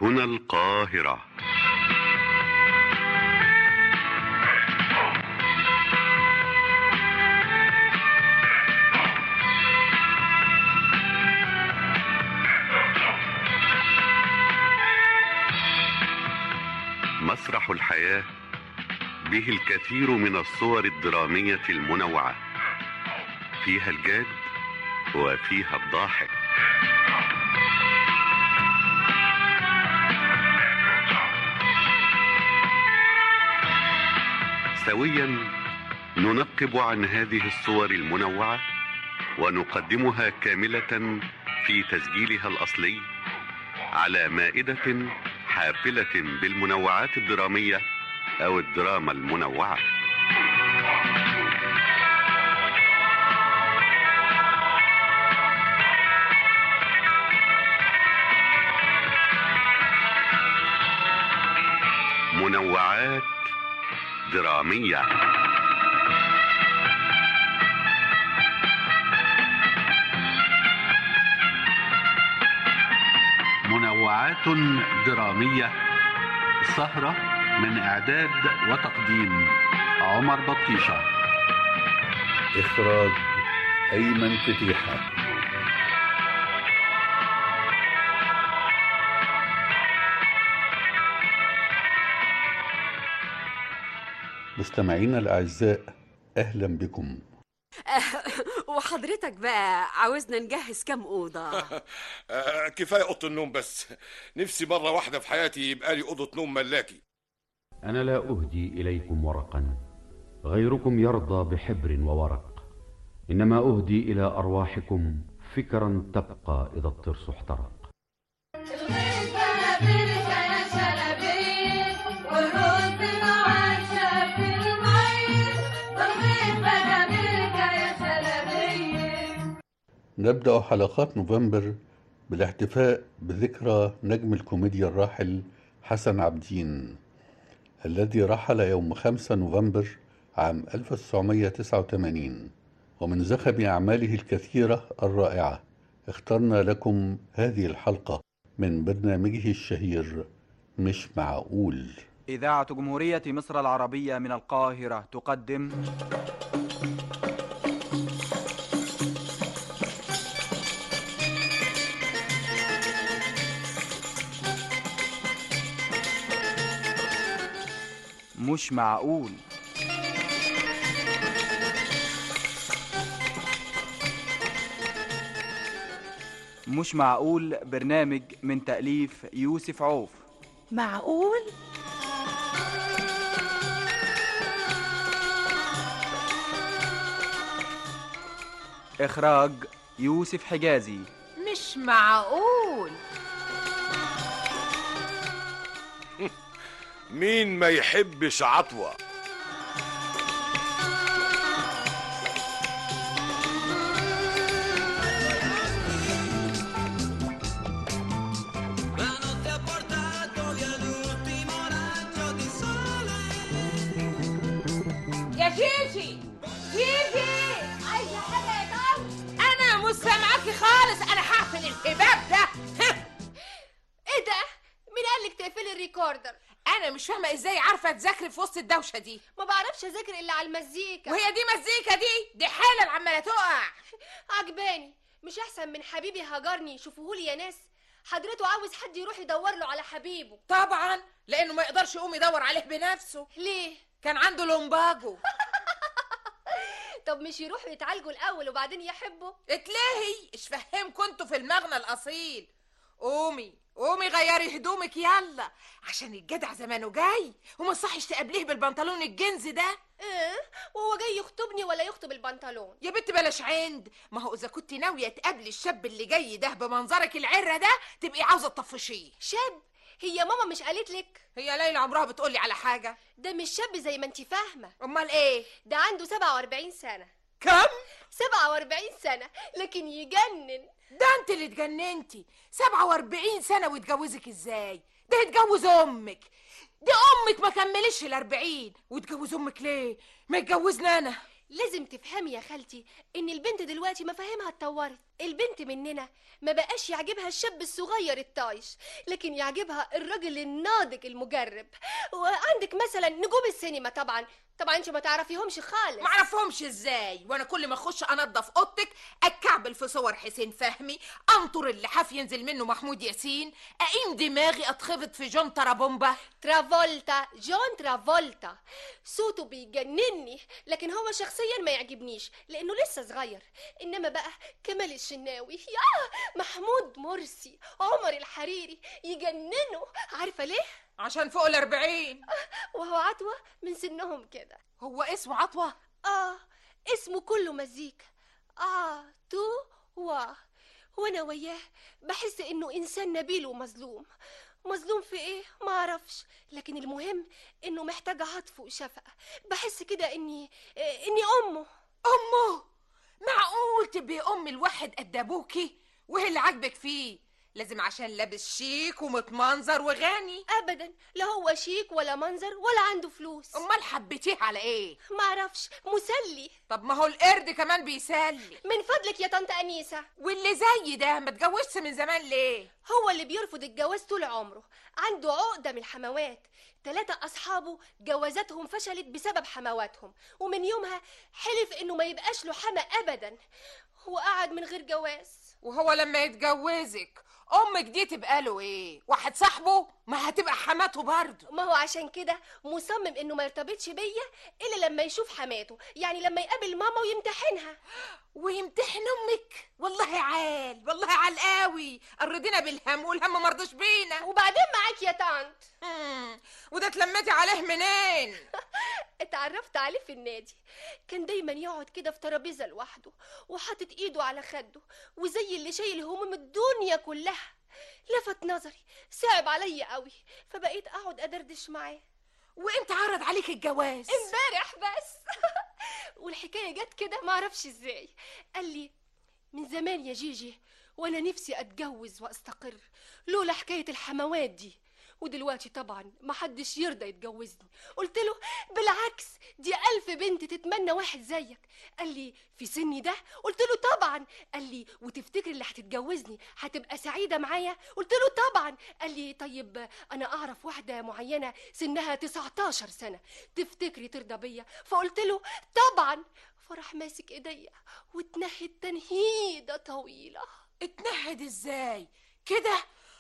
هنا القاهرة مسرح الحياة به الكثير من الصور الدرامية المنوعة فيها الجاد وفيها الضاحك سويا ننقب عن هذه الصور المنوعة ونقدمها كاملة في تسجيلها الأصلي على مائدة حافلة بالمنوعات الدرامية أو الدراما المنوعة منوعات درامية منوعات درامية سهرة من إعداد وتقديم عمر بطيشة إخراج أيمن فتيحة مستمعينا الأعزاء أهلا بكم وحضرتك بقى عاوزنا نجهز كام أوضة آه، كفايه اوضه النوم بس نفسي مره واحده في حياتي يبقى لي اوضه نوم ملاكي أنا لا أهدي إليكم ورقا غيركم يرضى بحبر وورق إنما أهدي إلى أرواحكم فكرا تبقى إذا الترس احترق نبدأ حلقات نوفمبر بالاحتفاء بذكرى نجم الكوميديا الراحل حسن عبدين الذي رحل يوم 5 نوفمبر عام 1989 ومن زخم أعماله الكثيرة الرائعة اخترنا لكم هذه الحلقة من برنامجه الشهير مش معقول إذاعة جمهورية مصر العربية من القاهرة تقدم مش معقول مش معقول برنامج من تأليف يوسف عوف معقول إخراج يوسف حجازي مش معقول مين ما يحبش عطوه يا جيجي جيجي عايزه حاجه يا طنط انا مش سامعاكي خالص انا هقفل الباب ده ايه ده مين قالك تقفلي الريكوردر انا مش فاهمه ازاي عارفه تذاكري في وسط الدوشه دي ما بعرفش اذاكر الا على المزيكا وهي دي مزيكا دي دي حاله عماله تقع عجباني مش احسن من حبيبي هجرني شوفوهولي يا ناس حضرته عاوز حد يروح يدور له على حبيبه طبعا لانه ما يقدرش يقوم يدور عليه بنفسه ليه كان عنده لومباجو طب مش يروحوا يتعالجوا الاول وبعدين يحبوا اتلهي ايش فهمكم انتوا في المغنى الاصيل قومي قومي غيري هدومك يلا عشان الجدع زمانه جاي وما صحش تقابليه بالبنطلون الجنز ده ايه وهو جاي يخطبني ولا يخطب البنطلون يا بنت بلاش عند ما هو اذا كنت ناويه تقابلي الشاب اللي جاي ده بمنظرك العره ده تبقي عاوزه تطفشيه شاب هي ماما مش قالت لك هي ليلى عمرها بتقولي على حاجه ده مش شاب زي ما انت فاهمه امال ايه ده عنده 47 سنه كم 47 سنه لكن يجنن ده انت اللي اتجننتي 47 سنه ويتجوزك ازاي ده يتجوز امك دي امك ما كملش الاربعين وتجوز امك ليه ما يتجوزني انا لازم تفهمي يا خالتي ان البنت دلوقتي مفاهيمها اتطورت البنت مننا ما بقاش يعجبها الشاب الصغير الطايش لكن يعجبها الراجل الناضج المجرب وعندك مثلا نجوم السينما طبعا طبعا انت ما تعرفيهمش خالص ما اعرفهمش ازاي وانا كل ما اخش انضف اوضتك اتكعبل في صور حسين فهمي انطر اللحاف ينزل منه محمود ياسين اقيم دماغي اتخبط في جون ترابومبا ترافولتا جون ترافولتا صوته بيجنني لكن هو شخصيا ما يعجبنيش لانه لسه صغير انما بقى كمال الشناوي يا محمود مرسي عمر الحريري يجننوا عارفه ليه عشان فوق الاربعين وهو عطوه من سنهم كده هو اسمه عطوة اه اسمه كله مزيكا اه تو وا وانا وياه بحس انه انسان نبيل ومظلوم مظلوم في ايه ما اعرفش لكن المهم انه محتاج عطف وشفقه بحس كده اني إيه اني امه امه معقول تبقي ام الواحد قد ابوكي وايه اللي عاجبك فيه لازم عشان لابس شيك ومتمنظر وغني ابدا لا هو شيك ولا منظر ولا عنده فلوس امال حبيتيه على ايه ما اعرفش مسلي طب ما هو القرد كمان بيسلي من فضلك يا طنط انيسه واللي زي ده ما اتجوزش من زمان ليه هو اللي بيرفض الجواز طول عمره عنده عقدة من الحموات ثلاثة أصحابه جوازاتهم فشلت بسبب حمواتهم ومن يومها حلف إنه ما يبقاش له حما أبدا هو قعد من غير جواز وهو لما يتجوزك امك دي تبقى له ايه واحد صاحبه ما هتبقى حماته برضه ما هو عشان كده مصمم إنه ما يرتبطش بيا إلا لما يشوف حماته يعني لما يقابل ماما ويمتحنها ويمتحن امك والله عال والله عال قوي قرضينا بالهم والهم مرضوش بينا وبعدين معاك يا طنط مم، وده اتلمتي عليه منين اتعرفت عليه في النادي كان دايما يقعد كده في ترابيزه لوحده وحاطط ايده على خده وزي اللي شايل هموم الدنيا كلها لفت نظري صعب عليا قوي فبقيت اقعد ادردش معاه وامتى عرض عليك الجواز امبارح بس والحكايه جت كده ما اعرفش ازاي قال لي من زمان يا جيجي وانا نفسي اتجوز واستقر لولا حكايه الحموات دي ودلوقتي طبعا محدش يرضى يتجوزني قلت له بالعكس دي ألف بنت تتمنى واحد زيك قال لي في سني ده قلت له طبعا قال لي وتفتكر اللي هتتجوزني هتبقى سعيدة معايا قلت له طبعا قال لي طيب أنا أعرف واحدة معينة سنها 19 سنة تفتكري ترضى بيا فقلت له طبعا فراح ماسك ايديا واتنهد تنهيدة طويلة اتنهد ازاي كده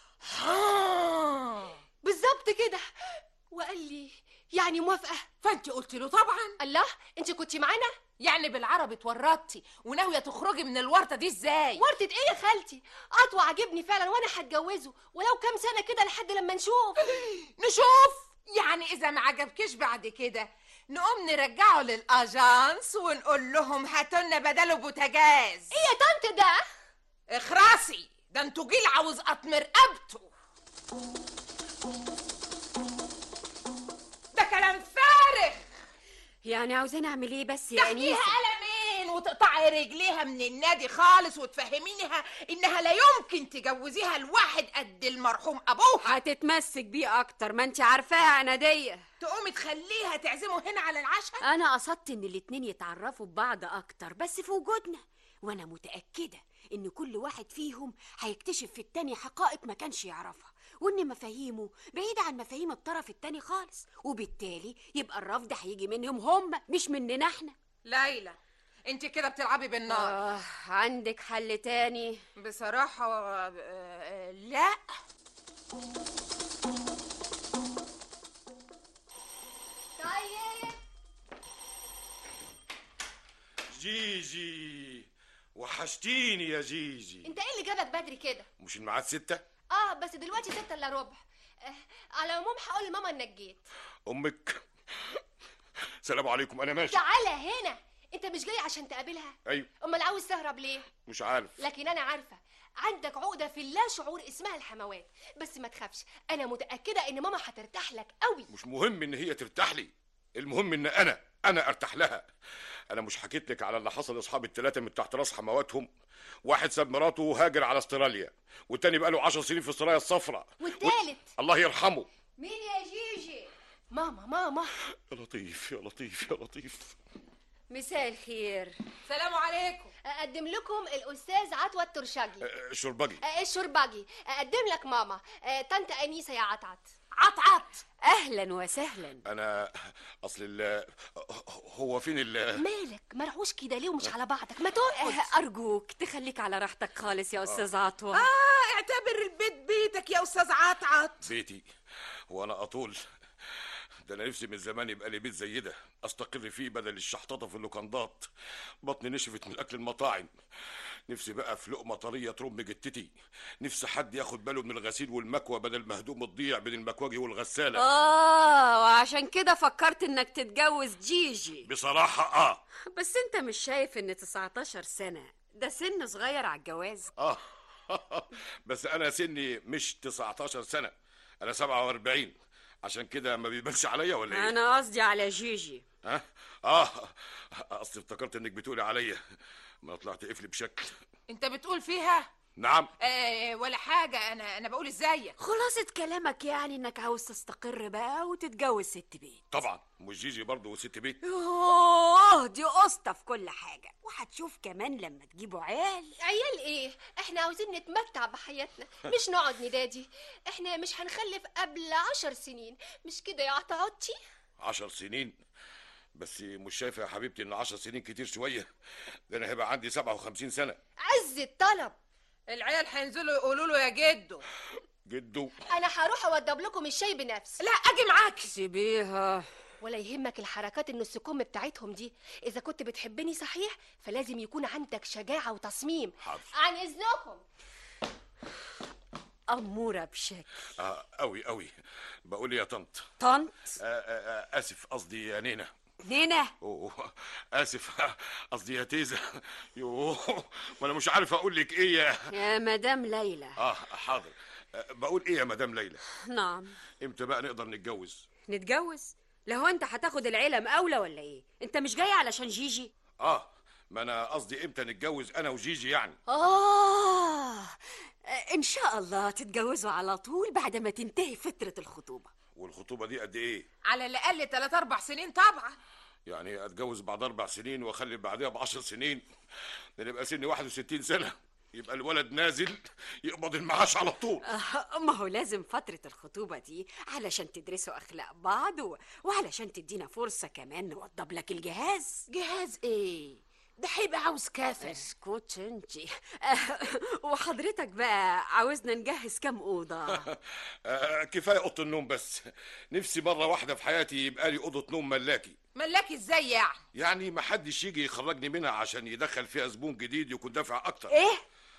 ها بالظبط كده وقال لي يعني موافقة فانت قلت له طبعا الله انت كنتي معانا يعني بالعربي اتورطتي وناويه تخرجي من الورطه دي ازاي ورطة ايه يا خالتي عطوة عجبني فعلا وانا هتجوزه ولو كام سنة كده لحد لما نشوف نشوف يعني اذا ما عجبكيش بعد كده نقوم نرجعه للاجانس ونقول لهم هاتولنا بداله بوتاجاز ايه يا طنط ده اخراسي ده انتوا جيل عاوز اطمر رقبته ده كلام فارغ يعني عاوزين اعمل ايه بس يا تاخديها انيسه قلمين وتقطعي رجليها من النادي خالص وتفهمينها انها لا يمكن تجوزيها لواحد قد المرحوم ابوها هتتمسك بيه اكتر ما انت عارفاها انا دي تقومي تخليها تعزمه هنا على العشاء انا قصدت ان الاتنين يتعرفوا ببعض اكتر بس في وجودنا وانا متاكده ان كل واحد فيهم هيكتشف في التاني حقائق ما كانش يعرفها وان مفاهيمه بعيدة عن مفاهيم الطرف التاني خالص وبالتالي يبقى الرفض هيجي منهم هم مش مننا احنا ليلى انت كده بتلعبي بالنار آه عندك حل تاني بصراحة آه، آه، لا طيب جيجي وحشتيني يا جيجي انت ايه اللي جابك بدري كده مش الميعاد ستة اه بس دلوقتي ستة الا ربع آه على العموم هقول لماما انك جيت امك سلام عليكم انا ماشي تعالى هنا انت مش جاي عشان تقابلها ايوه امال عاوز تهرب ليه مش عارف لكن انا عارفه عندك عقده في اللا شعور اسمها الحموات بس ما تخافش انا متاكده ان ماما هترتاح لك قوي مش مهم ان هي ترتاح لي المهم ان انا انا ارتاح لها انا مش حكيت لك على اللي حصل لاصحاب الثلاثه من تحت راس حمواتهم واحد ساب مراته وهاجر على استراليا والتاني بقاله عشر سنين في السرايا الصفراء والتالت الله يرحمه مين يا جيجي ماما ماما يا لطيف يا لطيف يا لطيف مساء الخير سلام عليكم اقدم لكم الاستاذ عطوة الترشجي آه، الشربجي آه، الشربجي اقدم لك ماما آه، طنط انيسه يا عطعط عطعط اهلا وسهلا انا اصل ال هو فين ال مالك مرعوش كده ليه ومش على بعضك ما تقعد آه، ارجوك تخليك على راحتك خالص يا استاذ عطوه اه اعتبر البيت بيتك يا استاذ عطعط بيتي وانا اطول ده انا نفسي من زمان يبقى لي بيت زي ده استقر فيه بدل الشحططه في اللوكندات بطني نشفت من اكل المطاعم نفسي بقى في لقمه طريه ترم جتتي نفسي حد ياخد باله من الغسيل والمكوى بدل ما هدوم تضيع بين المكواجي والغساله اه وعشان كده فكرت انك تتجوز جيجي بصراحه اه بس انت مش شايف ان 19 سنه ده سن صغير على الجواز اه بس انا سني مش 19 سنه انا 47 عشان كده ما بيبانش عليا ولا ايه انا قصدي على جيجي ها اه اصل افتكرت انك بتقولي عليا ما طلعت قفل بشكل انت بتقول فيها نعم آه ولا حاجه انا انا بقول ازيك خلاصة كلامك يعني انك عاوز تستقر بقى وتتجوز ست بيت طبعا مش جيجي برضه وست بيت اوه دي قسطة في كل حاجة وهتشوف كمان لما تجيبوا عيال عيال ايه احنا عاوزين نتمتع بحياتنا مش نقعد ندادي احنا مش هنخلف قبل عشر سنين مش كده يا عطعطي عشر سنين بس مش شايفه يا حبيبتي ان عشر سنين كتير شويه ده انا هيبقى عندي 57 سنه عز الطلب العيال هينزلوا يقولوا له يا جدو جدو انا هروح اوضب لكم الشاي بنفسي لا اجي معاك سيبيها ولا يهمك الحركات النص كم بتاعتهم دي اذا كنت بتحبني صحيح فلازم يكون عندك شجاعه وتصميم حاضر. عن اذنكم أمورة بشكل آه قوي قوي بقول يا طنط طنط آه آه آه اسف قصدي يا نينا نينا اوه اسف قصدي يا تيزا يوه ما انا مش عارف اقول لك ايه يا يا مدام ليلى اه حاضر آه بقول ايه يا مدام ليلى نعم امتى بقى نقدر نتجوز نتجوز لو انت هتاخد العيلة مقاولة ولا ايه انت مش جاي علشان جيجي اه ما انا قصدي امتى نتجوز انا وجيجي يعني آه إن شاء الله تتجوزوا على طول بعد ما تنتهي فترة الخطوبة والخطوبه دي قد ايه على الاقل 3 4 سنين طبعا يعني اتجوز بعد اربع سنين واخلي بعدها بعشر سنين ده نبقى سني 61 سنه يبقى الولد نازل يقبض المعاش على طول آه، ما هو لازم فترة الخطوبة دي علشان تدرسوا أخلاق بعض و... وعلشان تدينا فرصة كمان نوضب لك الجهاز جهاز ايه ده هيبقى عاوز كافر اسكت انتي آه، وحضرتك بقى عاوزنا نجهز كام أوضة آه كفايه اوضه النوم بس نفسي مره واحده في حياتي يبقى لي اوضه نوم ملاكي ملاك ازاي يعني يعني ما حدش يجي يخرجني منها عشان يدخل فيها زبون جديد يكون دافع اكتر إيه؟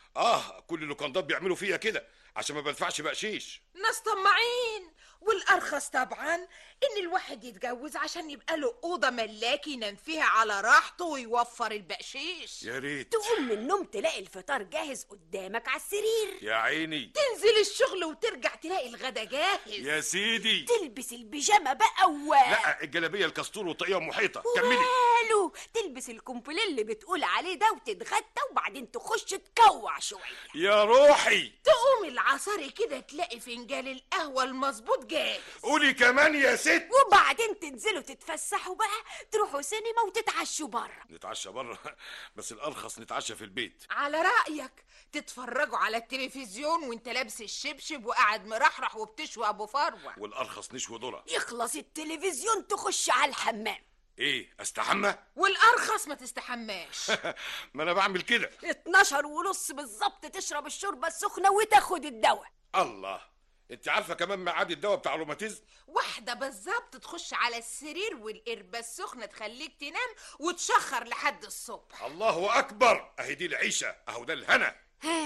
اه كل اللوكندات بيعملوا فيا كده عشان ما بدفعش بقشيش ناس طماعين والارخص طبعا ان الواحد يتجوز عشان يبقى له اوضه ملاك ينام فيها على راحته ويوفر البقشيش يا ريت تقوم من النوم تلاقي الفطار جاهز قدامك على السرير يا عيني تنزل الشغل وترجع تلاقي الغدا جاهز يا سيدي تلبس البيجامة بقى و لا الجلابيه الكستور والطاقيه محيطه كملي وماله تلبس الكومبلي اللي بتقول عليه ده وتتغدى وبعدين تخش تكوع شوية يا روحي تقوم العصاري كده تلاقي فنجان القهوه المظبوط جاهز قولي كمان يا ست وبعدين تنزلوا تتفسحوا بقى تروحوا سينما وتتعشوا بره نتعشى بره بس الارخص نتعشى في البيت على رأيك تتفرجوا على التلفزيون وانت لابس الشبشب وقاعد مرحرح وبتشوي ابو فروه والارخص نشوي ذره يخلص التلفزيون تخش على الحمام ايه استحمى والارخص ما تستحماش ما انا بعمل كده 12 ونص بالظبط تشرب الشوربه السخنه وتاخد الدواء الله انت عارفه كمان ميعاد الدواء بتاع الروماتيزم واحدة بالظبط تخش على السرير والقربة السخنة تخليك تنام وتشخر لحد الصبح الله اكبر اهي دي العيشه اهو ده الهنا ها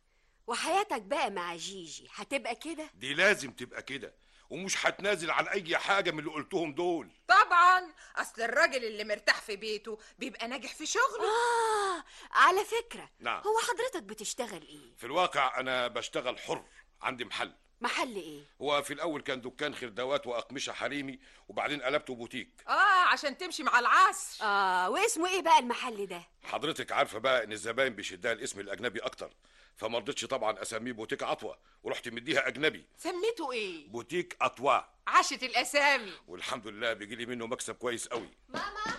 وحياتك بقى مع جيجي هتبقى كده دي لازم تبقى كده ومش هتنازل عن اي حاجه من اللي قلتهم دول طبعا اصل الراجل اللي مرتاح في بيته بيبقى ناجح في شغله اه على فكره نعم. هو حضرتك بتشتغل ايه في الواقع انا بشتغل حر عندي محل محل ايه هو في الاول كان دكان خردوات واقمشه حريمي وبعدين قلبته بوتيك اه عشان تمشي مع العصر اه واسمه ايه بقى المحل ده حضرتك عارفه بقى ان الزباين بيشدها الاسم الاجنبي اكتر فما رضيتش طبعا اسميه بوتيك عطوه ورحت مديها اجنبي سميته ايه بوتيك اطوا عشت الاسامي والحمد لله بيجي لي منه مكسب كويس قوي ماما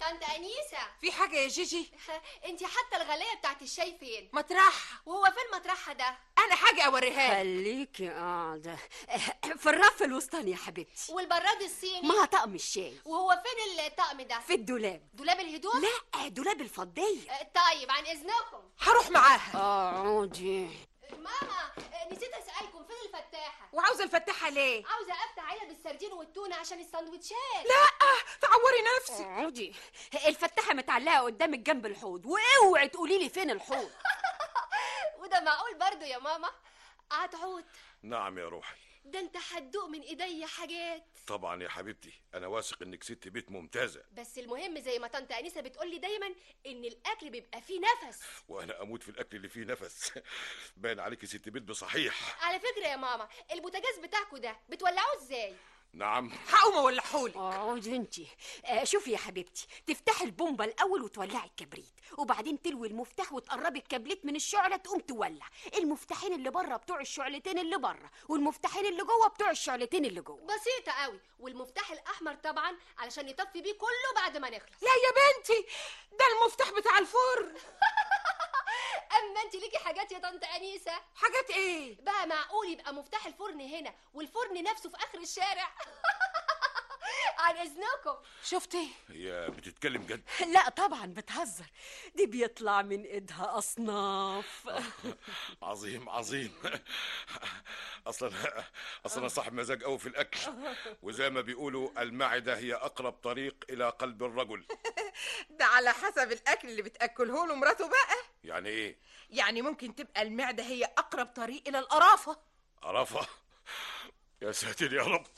طنط انيسه في حاجه يا جيجي انت حتى الغلايه بتاعت الشاي فين مطرحها وهو فين مطرحها ده انا حاجه اوريها لك. خليكي قاعدة في الرف الوسطاني يا حبيبتي والبراد الصيني مع طقم الشاي وهو فين الطقم ده في الدولاب دولاب الهدوم لا دولاب الفضية آه، طيب عن اذنكم هروح معاها اقعدي ماما آه، نسيت اسالكم فين الفتاحه وعاوزه الفتحها ليه عاوزه افتح علب السردين والتونه عشان السندوتشات لا تعوري نفسك اقعدي الفتحة متعلقة قدامك جنب الحوض واوعي تقولي لي فين الحوض وده معقول برضو يا ماما هتعود نعم يا روحي ده انت هتدوق من ايديا حاجات طبعا يا حبيبتي انا واثق انك ست بيت ممتازه بس المهم زي ما طنط انسه بتقولي دايما ان الاكل بيبقى فيه نفس وانا اموت في الاكل اللي فيه نفس باين عليكي ست بيت بصحيح على فكره يا ماما البوتاجاز بتاعكوا ده بتولعوه ازاي نعم هقوم اولعهولك اقعدي انتي آه شوفي يا حبيبتي تفتحي البومبه الاول وتولعي الكبريت وبعدين تلوي المفتاح وتقربي الكبريت من الشعله تقوم تولع المفتاحين اللي بره بتوع الشعلتين اللي بره والمفتاحين اللي جوه بتوع الشعلتين اللي جوه بسيطه قوي والمفتاح الاحمر طبعا علشان يطفي بيه كله بعد ما نخلص لا يا بنتي ده المفتاح بتاع الفرن اما انت ليكي حاجات يا طنط انيسه حاجات ايه بقى معقول يبقى مفتاح الفرن هنا والفرن نفسه في اخر الشارع عن اذنكم شفتي هي بتتكلم جد لا طبعا بتهزر دي بيطلع من ايدها اصناف عظيم عظيم اصلا اصلا أنا صاحب مزاج قوي في الاكل وزي ما بيقولوا المعده هي اقرب طريق الى قلب الرجل ده على حسب الاكل اللي بتاكله له مراته بقى يعني ايه يعني ممكن تبقى المعده هي اقرب طريق الى القرافه عرفه يا ساتر يا رب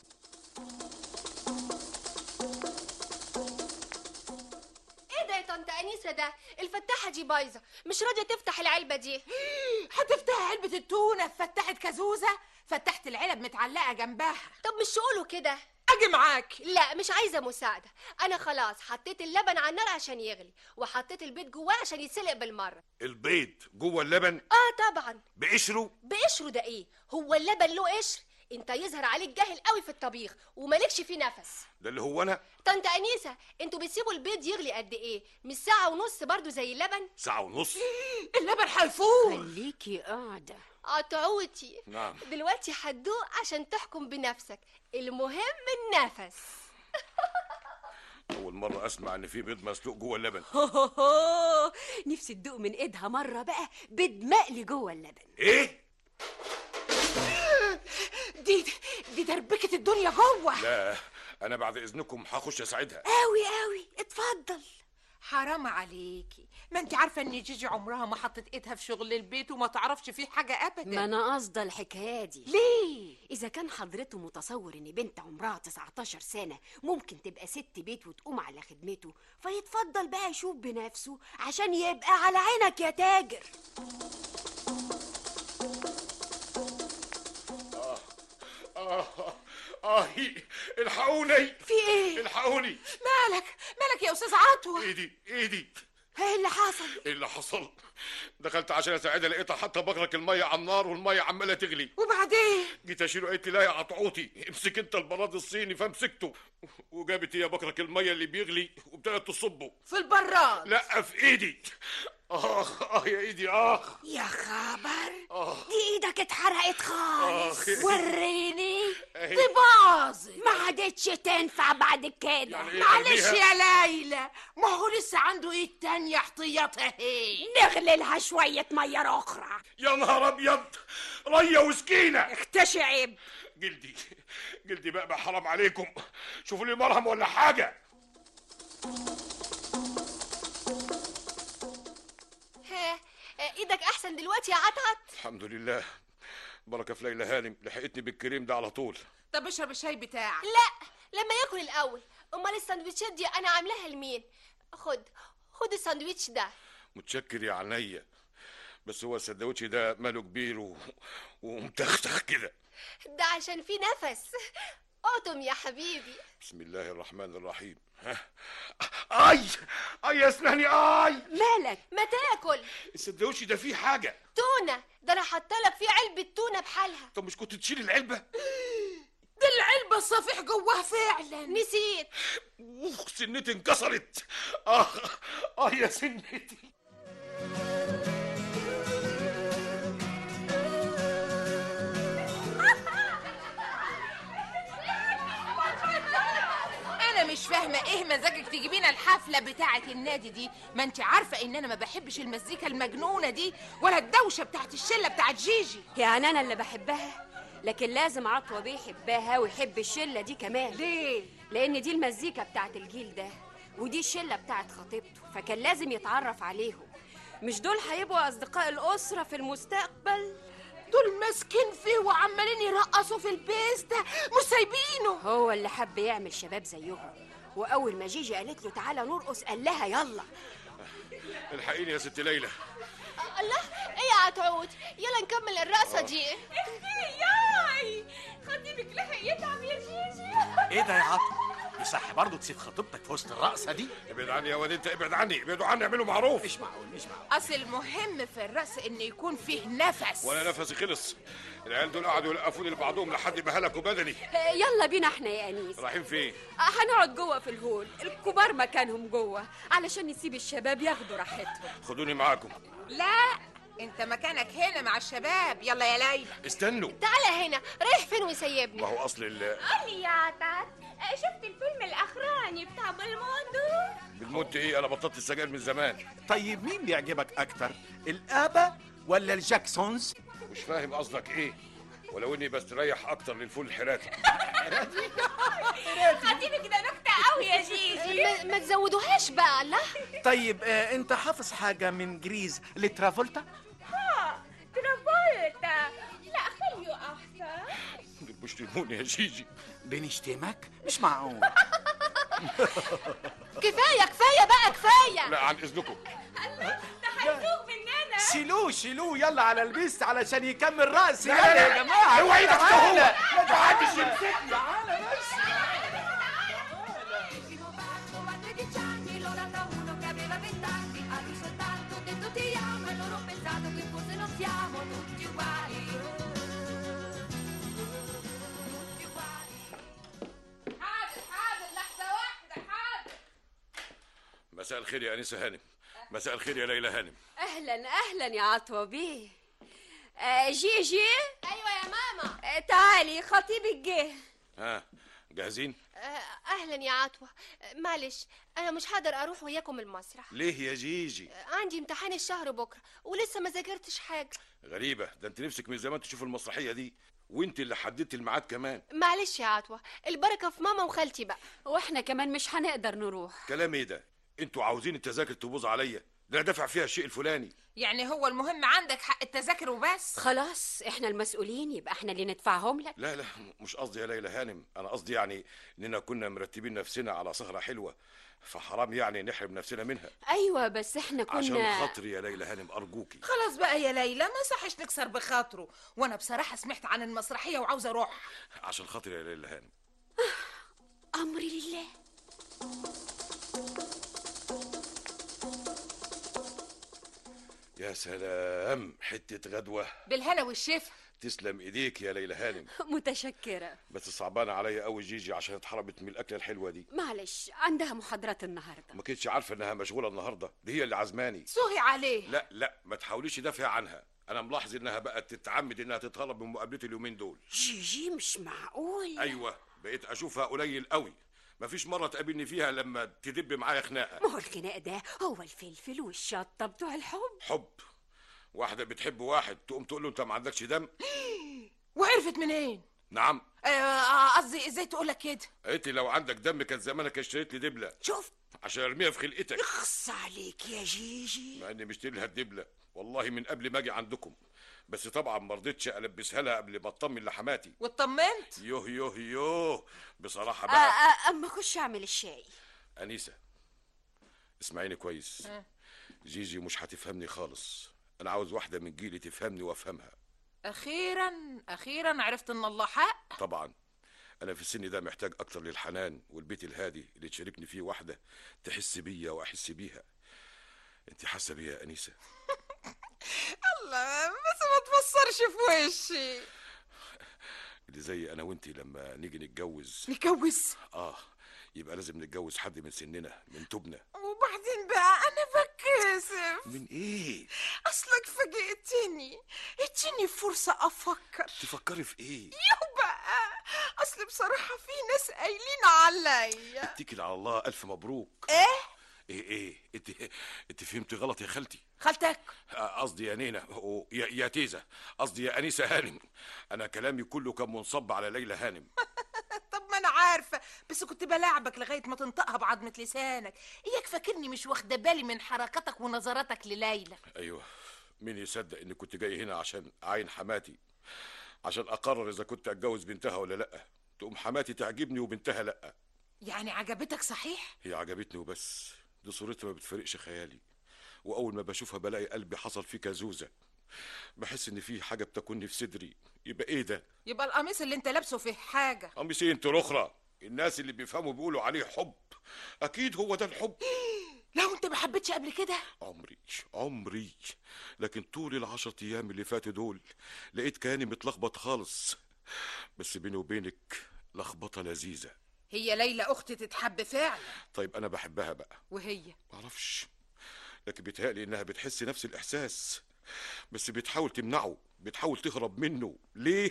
ايه ده يا طنط انيسه ده الفتاحه دي بايظه مش راضيه تفتح العلبه دي هتفتح علبه التونه فتحت كازوزه فتحت العلب متعلقه جنبها طب مش تقولوا كده اجي معاك لا مش عايزه مساعده انا خلاص حطيت اللبن على النار عشان يغلي وحطيت البيض جواه عشان يتسلق بالمره البيض جوه اللبن اه طبعا بقشره بقشره ده ايه هو اللبن له قشر انت يظهر عليك جاهل قوي في الطبيخ ومالكش فيه نفس ده اللي هو انا طنط انيسه انتوا بتسيبوا البيض يغلي قد ايه مش ساعه ونص برضو زي اللبن ساعه ونص اللبن هيفور خليكي قاعده قطعوتي نعم دلوقتي هتدوق عشان تحكم بنفسك المهم النفس اول مره اسمع ان في بيض مسلوق جوه اللبن نفسي تدوق من ايدها مره بقى بيض مقلي جوه اللبن ايه دي دي دربكه الدنيا جوه لا انا بعد اذنكم هخش اساعدها قوي قوي اتفضل حرام عليكي ما انت عارفه ان جيجي عمرها ما حطت ايدها في شغل البيت وما تعرفش فيه حاجه ابدا ما انا قصده الحكايه دي ليه اذا كان حضرته متصور ان بنت عمرها 19 سنه ممكن تبقى ست بيت وتقوم على خدمته فيتفضل بقى يشوف بنفسه عشان يبقى على عينك يا تاجر اه اه الحقوني في ايه الحقوني مالك مالك يا استاذ عطوه ايدي ايدي ايه اللي حصل ايه اللي حصل دخلت عشان اساعدها لقيتها حاطه بكرك الميه على النار والميه عماله تغلي وبعدين جيت اشيله قالت لي لا يا عطعوطي امسك انت البراد الصيني فمسكته وجابت هي بكرك الميه اللي بيغلي وابتدت تصبه في البراد لا في ايدي اخ اه يا ايدي اخ يا خبر اه دي ايدك اتحرقت خالص آخ. وريني أهي. دي باظت ما عادتش تنفع بعد كده يعني إيه معلش أرميها؟ يا ليلى ما هو لسه عنده ايد تانية احتياطها اهي نغلي لها شويه ميه اخرى يا نهار ابيض ريه وسكينه اختشي عيب جلدي جلدي بقى, بقى حرام عليكم شوفوا لي مرهم ولا حاجه ها آه، ايدك احسن دلوقتي يا عطعت الحمد لله بركه في ليلى هانم لحقتني بالكريم ده على طول طب اشرب الشاي بتاعك لا لما ياكل الاول امال السندوتشات دي انا عاملاها لمين خد خد الساندوتش ده متشكر يا عينيا بس هو السندوتش ده ماله كبير و... ومتختخ كده ده عشان فيه نفس قطم يا حبيبي بسم الله الرحمن الرحيم ها. اي اي يا اسناني اي مالك ما تاكل السندوتش ده فيه حاجه تونه ده انا حاطه لك فيه علبه تونه بحالها طب مش كنت تشيل العلبه دي العلبة يبقى الصفيح جواه فعلا نسيت اوه سنتي انكسرت اه اه يا سنتي انا مش فاهمه ايه مزاجك تجيبينا الحفله بتاعه النادي دي ما انت عارفه ان انا ما بحبش المزيكا المجنونه دي ولا الدوشه بتاعت الشله بتاعت جيجي يعني انا اللي بحبها لكن لازم عطوة بيه يحبها ويحب الشلة دي كمان ليه لأن دي المزيكا بتاعت الجيل ده ودي الشلة بتاعت خطيبته فكان لازم يتعرف عليهم مش دول هيبقوا أصدقاء الأسرة في المستقبل دول ماسكين فيه وعمالين يرقصوا في البيس ده مش سايبينه هو اللي حب يعمل شباب زيهم وأول ما جيجي قالت له تعالى نرقص قال لها يلا الحقيني يا ست ليلى الله ايه يا عطعود يلا نكمل الرقصه دي ياي خطيبك لحق يتعب يا جيجي ايه ده يا عطا يصح برضه تسيب خطيبتك في وسط الرقصه دي ابعد عني يا واد انت ابعد عني ابعدوا عني اعملوا معروف مش معقول مش معقول اصل المهم في الرقص ان يكون فيه نفس ولا نفسي خلص العيال دول قعدوا يلقفوني لبعضهم لحد ما هلكوا بدني آه، يلا بينا احنا يا أنيس رايحين فين آه، هنقعد جوه في الهول الكبار مكانهم جوه علشان نسيب الشباب ياخدوا راحتهم خدوني معاكم لا انت مكانك هنا مع الشباب يلا يا ليلى استنوا تعالى هنا رايح فين ويسيبني ما هو اصل ال- قولي يا عطات شفت الفيلم الاخراني بتاع بالموندو بالموت ايه انا بطلت السجاير من زمان طيب مين بيعجبك اكتر الابا ولا الجاكسونز مش فاهم قصدك ايه ولو اني بستريح اكتر للفول الحراتي خطيبك ده نكتة قوي يا جيجي ما, ما تزودوهاش بقى الله طيب آه انت حافظ حاجه من جريز لترافولتا ترافولتا لا خليه احسن دول بيشتموني يا جيجي بنشتمك مش معقول كفايه كفايه بقى كفايه لا عن اذنكم ده هيسوق مننا شيلوه شيلوه يلا على البيست علشان يكمل رأسي لا، يلا لا، يا جماعه اوعى ايدك تعالى. ده هو. لا محدش يمسكني تعالى بس primo bacio a 13 anni lo da uno che aveva 20 anni a lui soltanto detto ti amo e loro ho pensato che forse non siamo tutti uguali tutti uguali حاضر حاضر لحظه واحده حاضر مساء الخير يا انسه هانم مساء الخير يا ليلى هانم أهلا أهلا يا عطوة بيه آه، جيجي ايوه يا ماما آه، تعالي خطيبك جه ها جاهزين آه، اهلا يا عطوه آه، معلش انا مش هقدر اروح وياكم المسرح ليه يا جيجي آه، عندي امتحان الشهر بكره ولسه ما ذاكرتش حاجه غريبه ده انت نفسك من زمان تشوف المسرحيه دي وانت اللي حددت الميعاد كمان معلش يا عطوه البركه في ماما وخالتي بقى واحنا كمان مش هنقدر نروح كلام ايه ده انتوا عاوزين التذاكر تبوظ عليا ده انا دافع فيها الشيء الفلاني يعني هو المهم عندك حق التذاكر وبس خلاص احنا المسؤولين يبقى احنا اللي ندفعهم لك لا لا مش قصدي يا ليلى هانم انا قصدي يعني اننا كنا مرتبين نفسنا على سهره حلوه فحرام يعني نحرم نفسنا منها ايوه بس احنا عشان كنا خاطري يا ليلى هانم ارجوكي خلاص بقى يا ليلى ما صحش نكسر بخاطره وانا بصراحه سمعت عن المسرحيه وعاوزه اروح عشان خاطري يا ليلى هانم امر لله يا سلام حته غدوه بالهنا والشفا تسلم ايديك يا ليلى هانم متشكرة بس صعبانه عليا قوي جيجي عشان اتحرمت من الاكله الحلوه دي معلش عندها محاضرات النهاردة ما كنتش عارفه انها مشغوله النهارده دي هي اللي عزماني سوهي عليه لا لا ما تحاوليش تدافع عنها انا ملاحظ انها بقت تتعمد انها تتهرب من مقابلتي اليومين دول جيجي مش معقول ايوه بقيت اشوفها قليل قوي مفيش مره تقابلني فيها لما تدب معايا خناقه ما هو الخناق ده هو الفلفل والشطة بتوع الحب حب واحده بتحب واحد تقوم تقول له انت ما عندكش دم وعرفت منين نعم آه، قصدي ازاي تقول لك كده قلت لي لو عندك دم كان زمانك اشتريت لي دبله شوف عشان ارميها في خلقتك اخص عليك يا جيجي مع اني مشتري لها الدبله والله من قبل ما اجي عندكم بس طبعا ما رضيتش البسها لها قبل ما اطمن لحماتي واطمنت يوه يوه يوه بصراحه آه بقى آه اما اخش اعمل الشاي انيسه اسمعيني كويس آه. جيجي مش هتفهمني خالص انا عاوز واحده من جيلي تفهمني وافهمها اخيرا اخيرا عرفت ان الله حق طبعا انا في السن ده محتاج اكتر للحنان والبيت الهادي اللي تشاركني فيه واحده تحس بيا واحس بيها انت حاسه بيا يا انيسه الله بس ما تبصرش في وشي اللي زي انا وانتي لما نيجي نتجوز نتجوز اه يبقى لازم نتجوز حد من سننا من توبنا وبعدين بقى انا بكسف من ايه اصلك فاجئتني اديني فرصة افكر تفكري في ايه يو بقى اصل بصراحة في ناس قايلين عليا اتكل على الله الف مبروك ايه ايه ايه انت انت فهمتي غلط يا خالتي خالتك آه، قصدي يا نينا و- يا يا تيزة قصدي يا انيسه هانم انا كلامي كله كان منصب على ليلى هانم طب ما انا عارفة بس كنت بلاعبك لغاية ما تنطقها بعضمة لسانك اياك فاكرني مش واخدة بالي من حركاتك ونظراتك لليلى ايوه مين يصدق اني كنت جاي هنا عشان اعين حماتي عشان اقرر اذا كنت اتجوز بنتها ولا لا تقوم حماتي تعجبني وبنتها لا يعني عجبتك صحيح هي عجبتني وبس دي صورتها ما بتفرقش خيالي واول ما بشوفها بلاقي قلبي حصل فيه كزوزه بحس ان في حاجه بتكوني في صدري يبقى ايه ده يبقى القميص اللي انت لابسه فيه حاجة قميص ايه انت الاخرى الناس اللي بيفهموا بيقولوا عليه حب اكيد هو ده الحب لو انت ما حبيتش قبل كده عمري عمري لكن طول العشرة ايام اللي فاتوا دول لقيت كياني متلخبط خالص بس بيني وبينك لخبطه لذيذه هي ليلى اختي تتحب فعلا طيب انا بحبها بقى وهي معرفش لكن بيتهيألي انها بتحس نفس الاحساس بس بتحاول تمنعه بتحاول تهرب منه ليه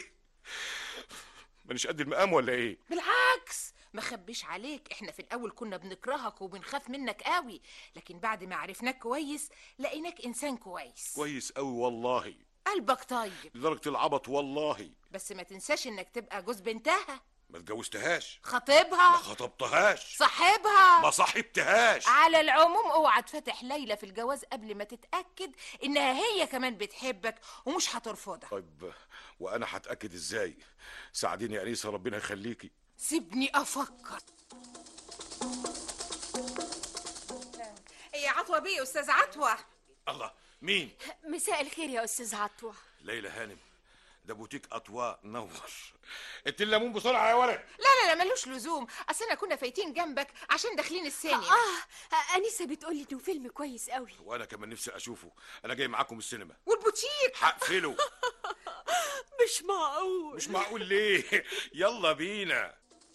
مانيش قد المقام ولا ايه بالعكس ما خبيش عليك احنا في الاول كنا بنكرهك وبنخاف منك قوي لكن بعد ما عرفناك كويس لقيناك انسان كويس كويس قوي والله قلبك طيب لدرجه العبط والله بس ما تنساش انك تبقى جوز بنتها ما اتجوزتهاش ما خطيبها خطبتهاش صاحبها ما صاحبتهاش على العموم اوعى تفتح ليلى في الجواز قبل ما تتاكد انها هي كمان بتحبك ومش هترفضك طيب وانا هتاكد ازاي ساعديني يا انيسه ربنا يخليكي سيبني افكر يا عطوة بيه استاذ عطوة الله مين مساء الخير يا استاذ عطوة ليلى هانم ده بوتيك اطواء نور انت الليمون بسرعه يا ولد لا لا لا ملوش لزوم اصلنا كنا فايتين جنبك عشان داخلين السينما اه انسه بتقولي انه فيلم كويس قوي وانا كمان نفسي اشوفه انا جاي معاكم السينما والبوتيك هقفله مش معقول مش معقول ليه يلا بينا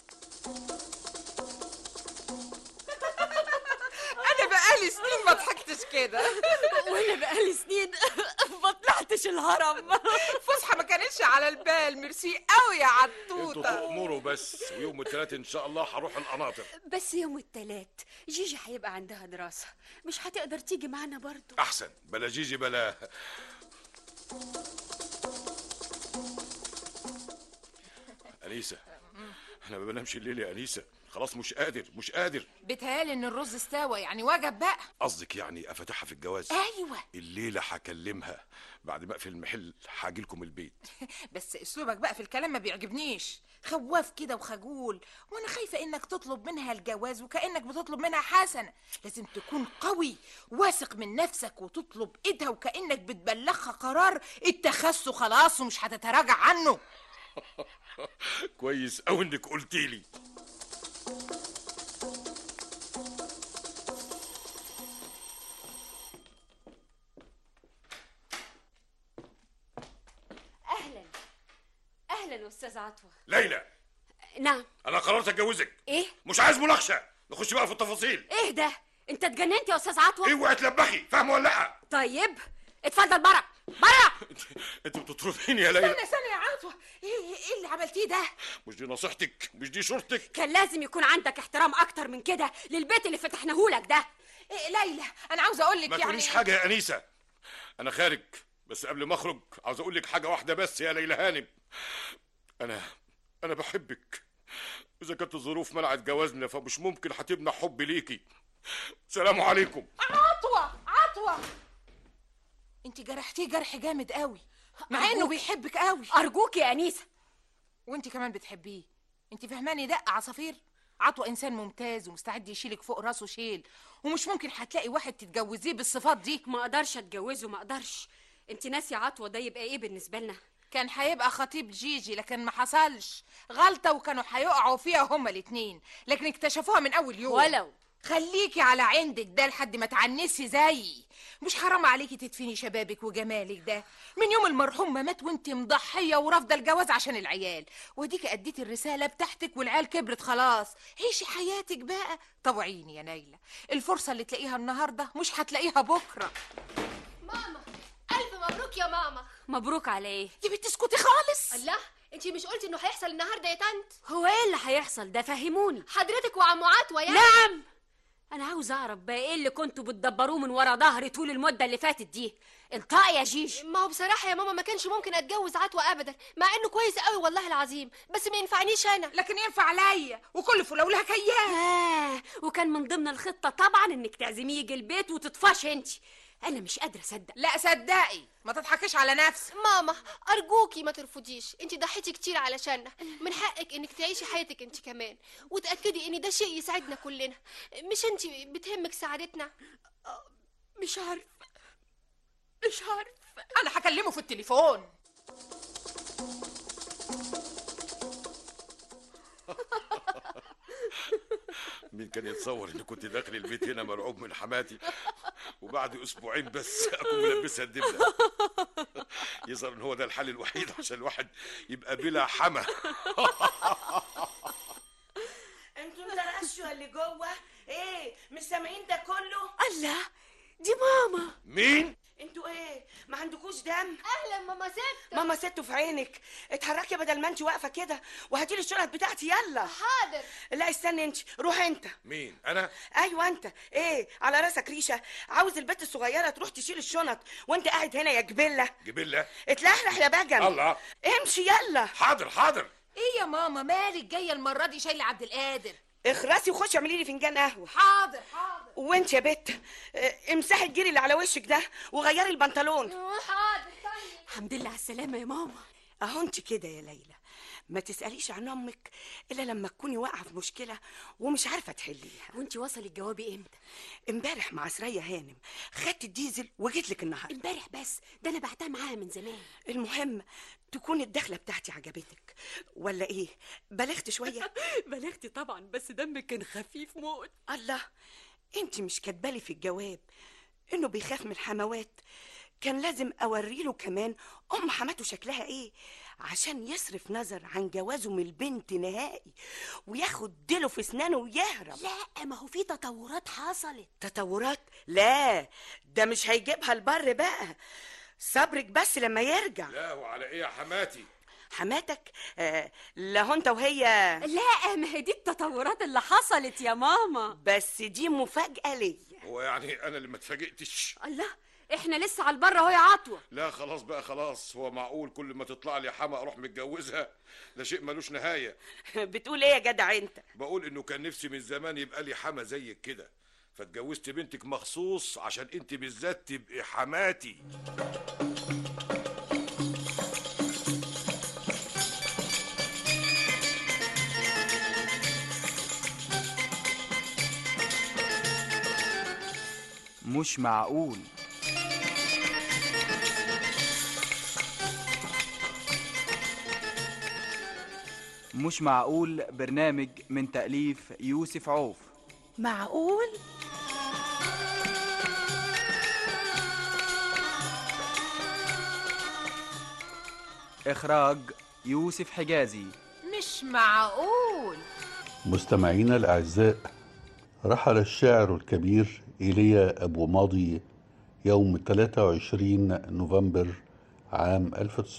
انا بقالي سنين ما ضحكتش كده وانا بقالي سنين ما طلعتش الهرم فسحه ما كانتش على البال ميرسي قوي يا انتوا عطوطه تأمروا بس ويوم الثلاث ان شاء الله هروح القناطر بس يوم التلات جيجي هيبقى عندها دراسة مش هتقدر تيجي معانا برضو احسن بلا جيجي بلا انيسه انا ما بنامش الليل يا انيسه خلاص مش قادر مش قادر بيتهيالي ان الرز استوى يعني وجب بقى قصدك يعني افتحها في الجواز ايوه الليله هكلمها بعد ما اقفل المحل هاجي لكم البيت بس اسلوبك بقى في الكلام ما بيعجبنيش خواف كده وخجول وانا خايفه انك تطلب منها الجواز وكانك بتطلب منها حسنه لازم تكون قوي واثق من نفسك وتطلب ايدها وكانك بتبلغها قرار اتخذته خلاص ومش هتتراجع عنه كويس قوي انك قلتي لي اهلا اهلا استاذ عطوة ليلى نعم انا قررت اتجوزك ايه مش عايز مناقشه نخش بقى في التفاصيل ايه ده انت اتجننت يا استاذ عطوة اوعي تلبخي فاهمه ولا لا طيب اتفضل برا برا انت بتطرديني يا ليلى استنى استنى يا عطوه ايه ايه اللي عملتيه ده مش دي نصيحتك مش دي شورتك كان لازم يكون عندك احترام اكتر من كده للبيت اللي فتحناهولك ده إيه ليلى انا عاوزه اقول لك ما يعني تقوليش حاجه يا انيسه انا خارج بس قبل ما اخرج عاوز اقول لك حاجه واحده بس يا ليلى هانم انا انا بحبك اذا كانت الظروف منعت جوازنا فمش ممكن هتمنع حبي ليكي سلام عليكم عطوه عطوه انت جرحتيه جرح جامد قوي مع انه أرجوك. بيحبك قوي ارجوك يا انيسه وانت كمان بتحبيه انت فهماني دق عصافير عطوة انسان ممتاز ومستعد يشيلك فوق راسه شيل ومش ممكن هتلاقي واحد تتجوزيه بالصفات دي ما اقدرش اتجوزه ما اقدرش انت ناسيه عطوة ده يبقى ايه بالنسبه لنا كان هيبقى خطيب جيجي لكن ما حصلش غلطة وكانوا هيقعوا فيها هما الاتنين لكن اكتشفوها من اول يوم ولو خليكي على عندك ده لحد ما تعنسي زيي مش حرام عليكي تدفني شبابك وجمالك ده من يوم المرحوم ما مات وانت مضحيه ورافضه الجواز عشان العيال وديك اديتي الرساله بتاعتك والعيال كبرت خلاص عيشي حياتك بقى طوعيني يا نايله الفرصه اللي تلاقيها النهارده مش هتلاقيها بكره ماما الف مبروك يا ماما مبروك على ايه يا بنت اسكتي خالص الله انتي مش قلتي انه هيحصل النهارده يا طنط هو ايه اللي هيحصل ده فهموني حضرتك وعمو عطوه يعني نعم انا عاوز اعرف بقى ايه اللي كنتوا بتدبروه من ورا ظهري طول المده اللي فاتت دي انطقي يا جيجي ما هو بصراحه يا ماما ما كانش ممكن اتجوز عطوه ابدا مع انه كويس قوي والله العظيم بس ما ينفعنيش انا لكن ينفع عليا وكل فلو لها كيان آه وكان من ضمن الخطه طبعا انك تعزميه يجي البيت وتطفش انت انا مش قادره اصدق لا صدقي ما تضحكيش على نفسك ماما ارجوكي ما ترفضيش انت ضحيتي كتير علشاننا من حقك انك تعيشي حياتك انت كمان وتاكدي ان ده شيء يسعدنا كلنا مش انت بتهمك سعادتنا مش عارفه مش عارفه انا هكلمه في التليفون مين كان يتصور اني كنت داخل البيت هنا مرعوب من حماتي وبعد اسبوعين بس اكون ملبسها الدبله يظهر ان هو ده الحل الوحيد عشان الواحد يبقى بلا حما انتوا انترقشوا اللي جوه ايه مش سامعين ده كله الله دي ماما مين انتوا ايه ما عندكوش دم اهلا ماما ست ماما ست في عينك اتحركي بدل ما انت واقفه كده وهاتي لي الشنط بتاعتي يلا حاضر لا استني انت روح انت مين انا ايوه انت ايه على راسك ريشه عاوز البت الصغيره تروح تشيل الشنط وانت قاعد هنا يا جبله جبله اتلحلح يا بجم الله امشي يلا حاضر حاضر ايه يا ماما مالك جايه المره دي شايله عبد القادر اخرسي وخشي اعملي لي فنجان قهوه حاضر حاضر وانت يا بت اه، امسحي الجري اللي على وشك ده وغيري البنطلون حاضر طيب الحمد لله على السلامه يا ماما اهو انت كده يا ليلى ما تساليش عن امك الا لما تكوني واقعه في مشكله ومش عارفه تحليها وانت وصل الجواب امتى امبارح مع سرية هانم خدت الديزل وجيت لك النهارده امبارح بس ده انا بعتها معاها من زمان المهم تكون الدخله بتاعتي عجبتك ولا ايه بلغت شويه بلغتي طبعا بس دمك كان خفيف موت الله انت مش كاتبالي في الجواب انه بيخاف من الحموات كان لازم اوريله كمان ام حماته شكلها ايه عشان يصرف نظر عن جوازه من البنت نهائي وياخد ديله في اسنانه ويهرب لا ما هو في تطورات حصلت تطورات لا ده مش هيجيبها البر بقى صبرك بس لما يرجع لا وعلى ايه يا حماتي حماتك آه لا انت وهي لا ما هي دي التطورات اللي حصلت يا ماما بس دي مفاجأة ليا هو يعني انا اللي ما اتفاجئتش الله احنا لسه على البر اهو يا عطوه لا خلاص بقى خلاص هو معقول كل ما تطلع لي حما اروح متجوزها ده شيء ملوش نهايه بتقول ايه يا جدع انت بقول انه كان نفسي من زمان يبقى لي حما زيك كده فاتجوزت بنتك مخصوص عشان انت بالذات تبقي حماتي مش معقول مش معقول برنامج من تأليف يوسف عوف معقول إخراج يوسف حجازي مش معقول مستمعينا الأعزاء رحل الشاعر الكبير إيليا أبو ماضي يوم 23 نوفمبر عام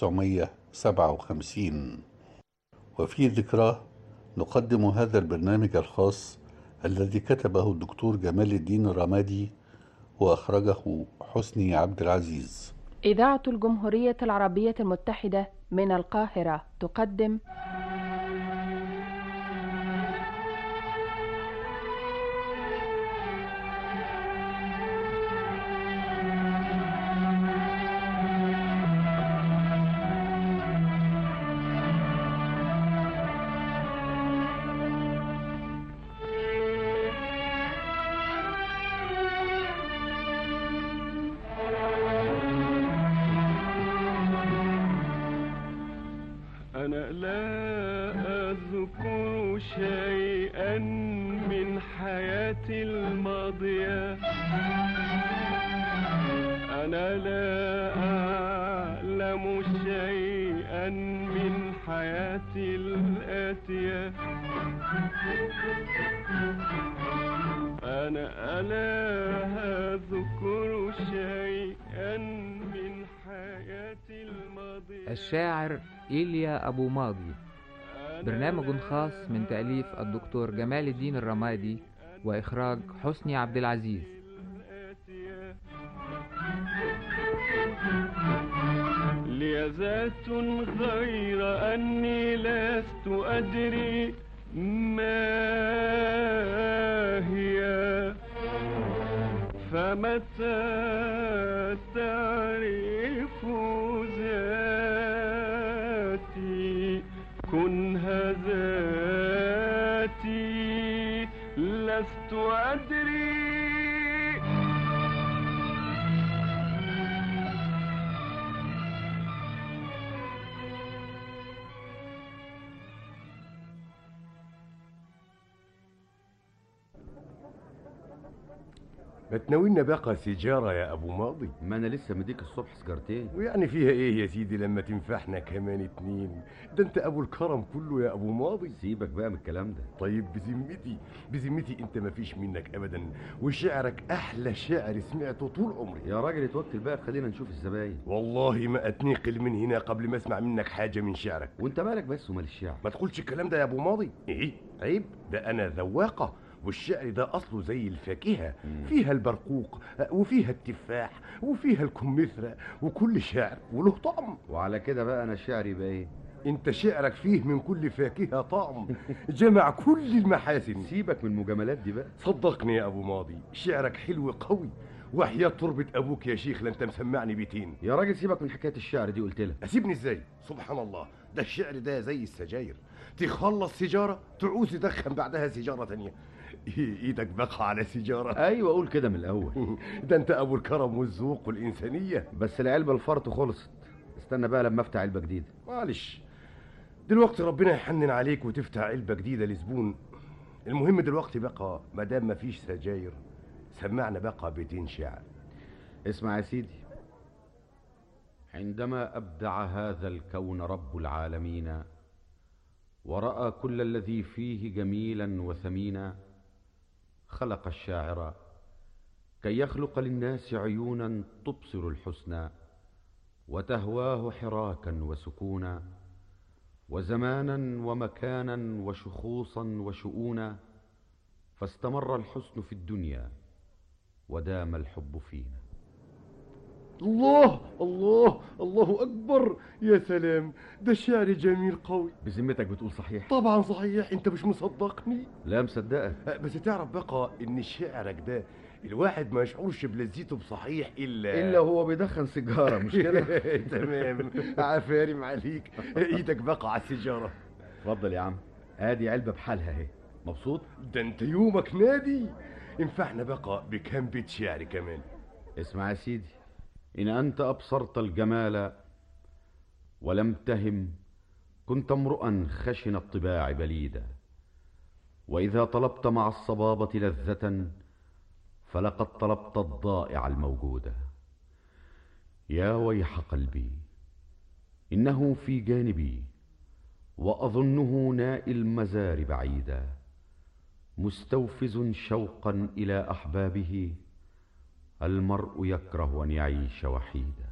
1957 وفي ذكراه نقدم هذا البرنامج الخاص الذي كتبه الدكتور جمال الدين الرمادي وأخرجه حسني عبد العزيز إذاعة الجمهورية العربية المتحدة من القاهرة تقدم أنا لا أذكر شيئا من حياتي حياتي الماضية أنا لا أعلم شيئا من حياتي الآتية أنا ألا أذكر شيئا من حياتي الماضية الشاعر إيليا أبو ماضي برنامج خاص من تأليف الدكتور جمال الدين الرمادي وإخراج حسني عبد العزيز لي ذات غير أني لست أدري ما هي فمتى تعرف ذاتي كنها ذاتي لست أدري ما تناولنا بقى سيجارة يا أبو ماضي ما أنا لسه مديك الصبح سجارتين ويعني فيها إيه يا سيدي لما تنفعنا كمان اتنين ده أنت أبو الكرم كله يا أبو ماضي سيبك بقى من الكلام ده طيب بذمتي بذمتي أنت ما فيش منك أبدا وشعرك أحلى شعر سمعته طول عمري يا راجل اتوكل بقى خلينا نشوف الزباين والله ما أتنقل من هنا قبل ما أسمع منك حاجة من شعرك وأنت مالك بس ومال الشعر ما تقولش الكلام ده يا أبو ماضي إيه عيب ده أنا ذواقة والشعر ده أصله زي الفاكهة فيها البرقوق وفيها التفاح وفيها الكمثرى وكل شعر وله طعم وعلى كده بقى أنا شعري بقى إيه انت شعرك فيه من كل فاكهة طعم جمع كل المحاسن سيبك من المجاملات دي بقى صدقني يا ابو ماضي شعرك حلو قوي وحياة تربة ابوك يا شيخ لانت مسمعني بيتين يا راجل سيبك من حكاية الشعر دي قلت لك اسيبني ازاي سبحان الله ده الشعر ده زي السجاير تخلص سيجارة تعوز تدخن بعدها سيجارة تانية ايدك بقى على سيجارة ايوه قول كده من الاول ده انت ابو الكرم والذوق والانسانية بس العلبة الفرط خلصت استنى بقى لما افتح علبة جديدة معلش دلوقتي ربنا يحنن عليك وتفتح علبة جديدة لزبون المهم دلوقتي بقى ما دام مفيش سجاير سمعنا بقى بيتين شعر اسمع يا سيدي عندما ابدع هذا الكون رب العالمين وراى كل الذي فيه جميلا وثمينا خلق الشاعر كي يخلق للناس عيونا تبصر الحسنى وتهواه حراكا وسكونا وزمانا ومكانا وشخوصا وشؤونا فاستمر الحسن في الدنيا ودام الحب فينا الله الله الله أكبر يا سلام ده شعر جميل قوي بذمتك بتقول صحيح طبعا صحيح انت مش مصدقني لا مصدقك بس تعرف بقى ان شعرك ده الواحد ما يشعرش بلذته بصحيح الا الا هو بيدخن سيجاره مش كده تمام عفارم عليك ايدك بقى على السيجاره اتفضل يا عم ادي علبه بحالها اهي مبسوط ده انت يومك نادي ينفعنا بقى بكام بيت شعر كمان اسمع يا سيدي إن أنت أبصرت الجمال ولم تهم كنت امرؤا خشن الطباع بليدا وإذا طلبت مع الصبابة لذة فلقد طلبت الضائع الموجودة يا ويح قلبي إنه في جانبي وأظنه نائي المزار بعيدا مستوفز شوقا إلى أحبابه المرء يكره ان يعيش وحيدا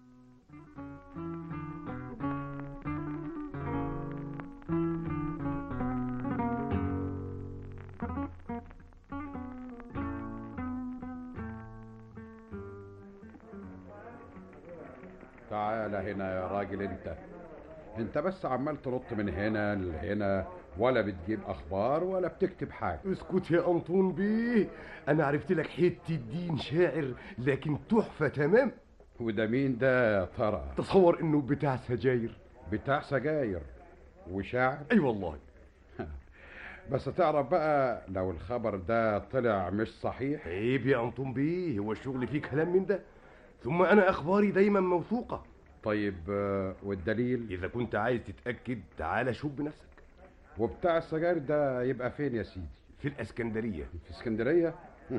تعال هنا يا راجل انت انت بس عمال تنط من هنا لهنا ولا بتجيب اخبار ولا بتكتب حاجه اسكت يا انطون بيه انا عرفت لك حته دين شاعر لكن تحفه تمام وده مين ده يا ترى تصور انه بتاع سجاير بتاع سجاير وشاعر اي والله بس تعرف بقى لو الخبر ده طلع مش صحيح عيب يا انطون بيه هو الشغل فيه كلام من ده ثم انا اخباري دايما موثوقه طيب والدليل اذا كنت عايز تتاكد تعال شوف بنفسك وبتاع السجاير ده يبقى فين يا سيدي في الاسكندريه في اسكندريه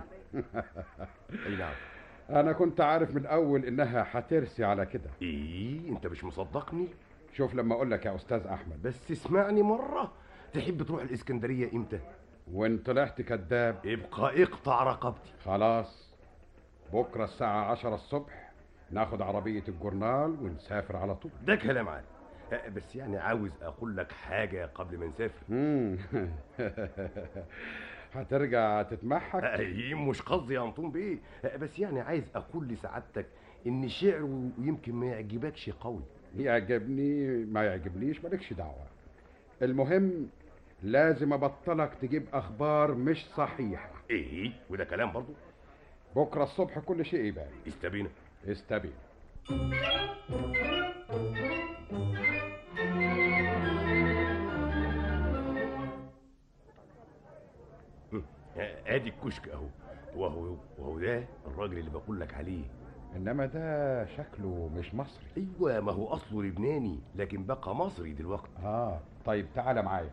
اي نعم انا كنت عارف من الاول انها هترسي على كده ايه انت مش مصدقني شوف لما اقول لك يا استاذ احمد بس اسمعني مره تحب تروح الاسكندريه امتى وان طلعت كذاب ابقى اقطع رقبتي خلاص بكره الساعه عشرة الصبح ناخد عربيه الجورنال ونسافر على طول ده كلام عادي أه، بس يعني عاوز اقول لك حاجه قبل ما نسافر مم. هترجع تتمحك اي مش قصدي يا انطون بيه أه، بس يعني عايز اقول لسعادتك ان شعره يمكن ما يعجبكش قوي يعجبني ما يعجبنيش مالكش دعوه المهم لازم ابطلك تجيب اخبار مش صحيحه ايه وده كلام برضو بكره الصبح كل شيء يبان استبينا استبين ادي الكشك اهو وهو وهو ده الراجل اللي بقول لك عليه انما ده شكله مش مصري ايوه ما هو اصله لبناني لكن بقى مصري دلوقتي اه طيب تعالى معايا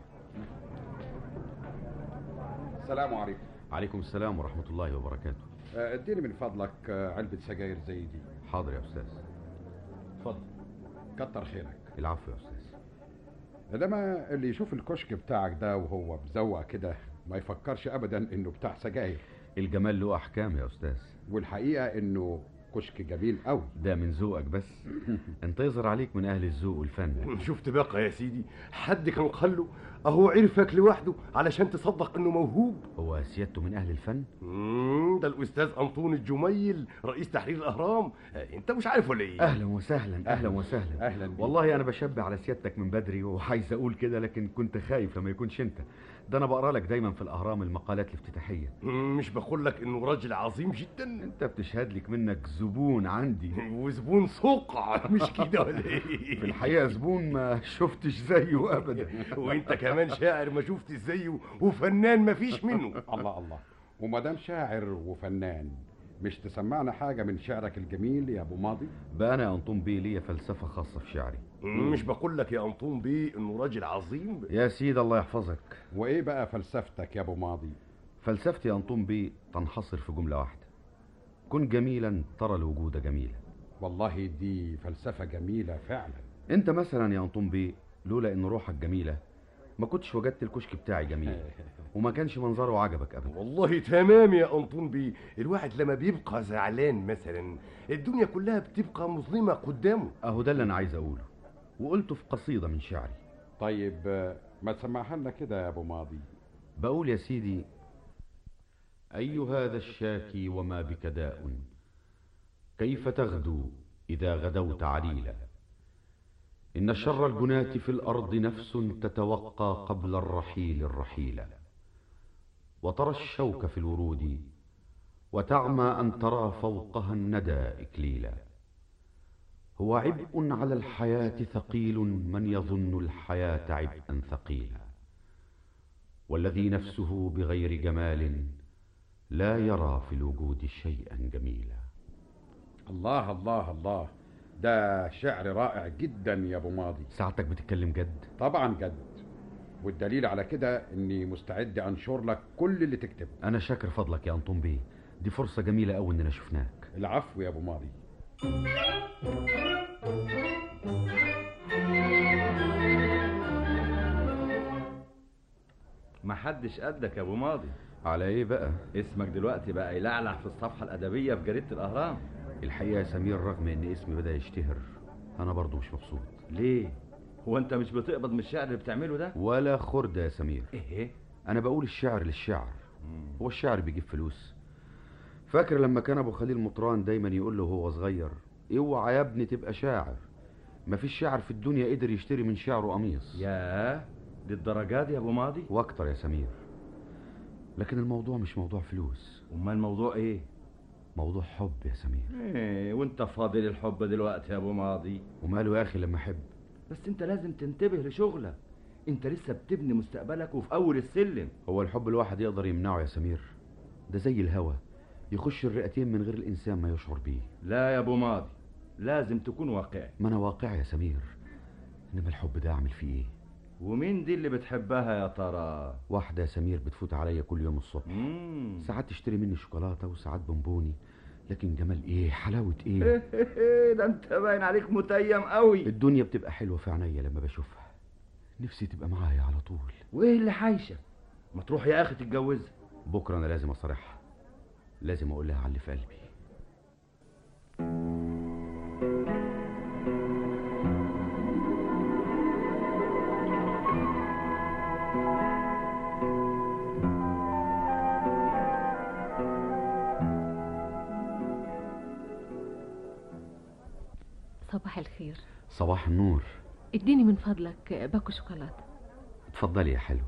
السلام عليكم عليكم السلام ورحمة الله وبركاته آه، اديني من فضلك آه، علبة سجاير زي دي حاضر يا أستاذ اتفضل كتر خيرك العفو يا أستاذ انما اللي يشوف الكشك بتاعك ده وهو مزوق كده ما يفكرش ابدا انه بتاع سجاير الجمال له أحكام يا أستاذ والحقيقة انه كشك جميل قوي ده من ذوقك بس انت يظهر عليك من أهل الذوق والفن شفت بقى يا سيدي حد كان قال له اهو عرفك لوحده علشان تصدق انه موهوب هو سيادته من أهل الفن مم، ده الاستاذ انطون الجميل رئيس تحرير الاهرام آه، انت مش عارف ولا ايه أهلا وسهلا أهلا وسهلا أهلا بيك. والله أنا بشبه على سيادتك من بدري وعايز أقول كده لكن كنت خايف لما يكونش أنت ده أنا بقرا لك دايما في الأهرام المقالات الافتتاحية مم، مش بقول لك انه راجل عظيم جدا أنت بتشهد لك منك زبون عندي وزبون سقع مش كده ولا ايه في الحقيقة زبون ما شفتش زيه أبدا وانت كمان شاعر ما شفتش زيه وفنان ما فيش منه الله الله وما دام شاعر وفنان مش تسمعنا حاجة من شعرك الجميل يا ابو ماضي بقى أنا يا أنطون بيه ليا فلسفة خاصة في شعري مم، مش بقول لك يا انطون بيه انه راجل عظيم يا سيدي الله يحفظك وايه بقى فلسفتك يا ابو ماضي فلسفتي يا أنطون بيه تنحصر في جملة واحدة كن جميلا ترى الوجود جميلا والله دي فلسفة جميلة فعلا انت مثلا يا أنطون بيه لولا ان روحك جميلة ما كنتش وجدت الكشك بتاعي جميل وما كانش منظره عجبك ابدا والله تمام يا انطون بيه الواحد لما بيبقى زعلان مثلا الدنيا كلها بتبقى مظلمه قدامه اهو ده اللي انا عايز اقوله وقلته في قصيدة من شعري طيب آه، ما تسمعها لنا كده يا ابو ماضي بقول يا سيدي أي هذا الشاكي وما بك داء كيف تغدو إذا غدوت عليلا إن شر البنات في الأرض نفس تتوقى قبل الرحيل الرحيلا وترى الشوك في الورود وتعمى أن ترى فوقها الندى إكليلا هو عبء على الحياة ثقيل من يظن الحياة عبئا ثقيلا والذي نفسه بغير جمال لا يرى في الوجود شيئا جميلا الله الله الله ده شعر رائع جدا يا ابو ماضي ساعتك بتتكلم جد طبعا جد والدليل على كده اني مستعد انشر لك كل اللي تكتبه انا شاكر فضلك يا انطون بيه دي فرصة جميلة قوي اننا شفناك العفو يا ابو ماضي محدش قدك يا ابو ماضي على ايه بقى اسمك دلوقتي بقى يلعلع في الصفحة الأدبية في جريدة الأهرام الحقيقة يا سمير رغم ان اسمي بدأ يشتهر انا برضو مش مبسوط ليه هو انت مش بتقبض من الشعر اللي بتعمله ده ولا خردة يا سمير ايه انا بقول الشعر للشعر هو الشعر بيجيب فلوس فاكر لما كان ابو خليل مطران دايما يقول له وهو صغير اوعى يا ابني تبقى شاعر مفيش شاعر في الدنيا قدر يشتري من شعره قميص ياه للدرجة دي يا ابو ماضي واكتر يا سمير لكن الموضوع مش موضوع فلوس امال الموضوع ايه موضوع حب يا سمير ايه وانت فاضل الحب دلوقتي يا ابو ماضي وماله يا اخي لما احب بس انت لازم تنتبه لشغلك انت لسه بتبني مستقبلك وفي اول السلم هو الحب الواحد يقدر يمنعه يا سمير ده زي الهوى يخش الرئتين من غير الانسان ما يشعر بيه لا يا ابو ماضي لازم تكون واقعي ما انا واقعي يا سمير انما الحب ده اعمل فيه ايه ومين دي اللي بتحبها يا ترى واحدة يا سمير بتفوت عليا كل يوم الصبح مم. ساعات تشتري مني شوكولاتة وساعات بونبوني لكن جمال ايه حلاوة ايه ده انت باين عليك متيم قوي الدنيا بتبقى حلوة في عينيا لما بشوفها نفسي تبقى معايا على طول وايه اللي حايشك ما تروح يا اخي تتجوزها بكرة انا لازم اصارحها لازم اقول لها على اللي في قلبي صباح الخير صباح النور اديني من فضلك باكو شوكولاتة اتفضلي يا حلو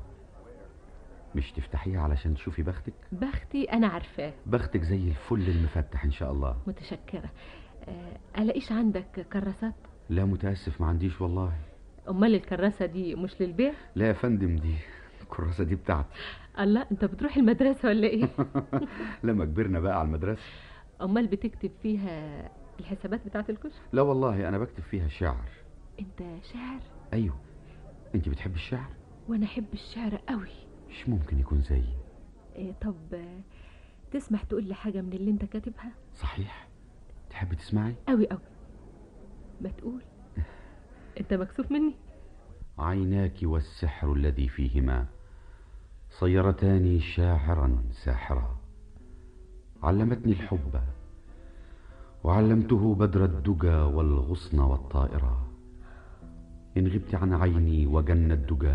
مش تفتحيها علشان تشوفي بختك بختي أنا عارفاه بختك زي الفل المفتح ان شاء الله متشكرة آه، ألاقيش عندك كراسات لا متاسف ما عنديش والله أمال الكراسة دي مش للبيع لا يا فندم دي الكراسة دي بتاعتي الله أنت بتروح المدرسة ولا إيه لما كبرنا بقى على المدرسة أمال بتكتب فيها الحسابات بتاعت الكشك لا والله انا بكتب فيها شعر أنت شاعر ايوه انت بتحب الشعر وأنا أحب الشعر قوي مش ممكن يكون زيي إيه طب آه، تسمح تقول لي حاجة من اللي أنت كاتبها صحيح تحبي تسمعي قوي قوي ما تقول أنت مكسوف مني عيناك والسحر الذي فيهما صيرتاني شاعرا ساحرا علمتني الحب وعلمته بدر الدجى والغصن والطائرة إن غبت عن عيني وجن الدجى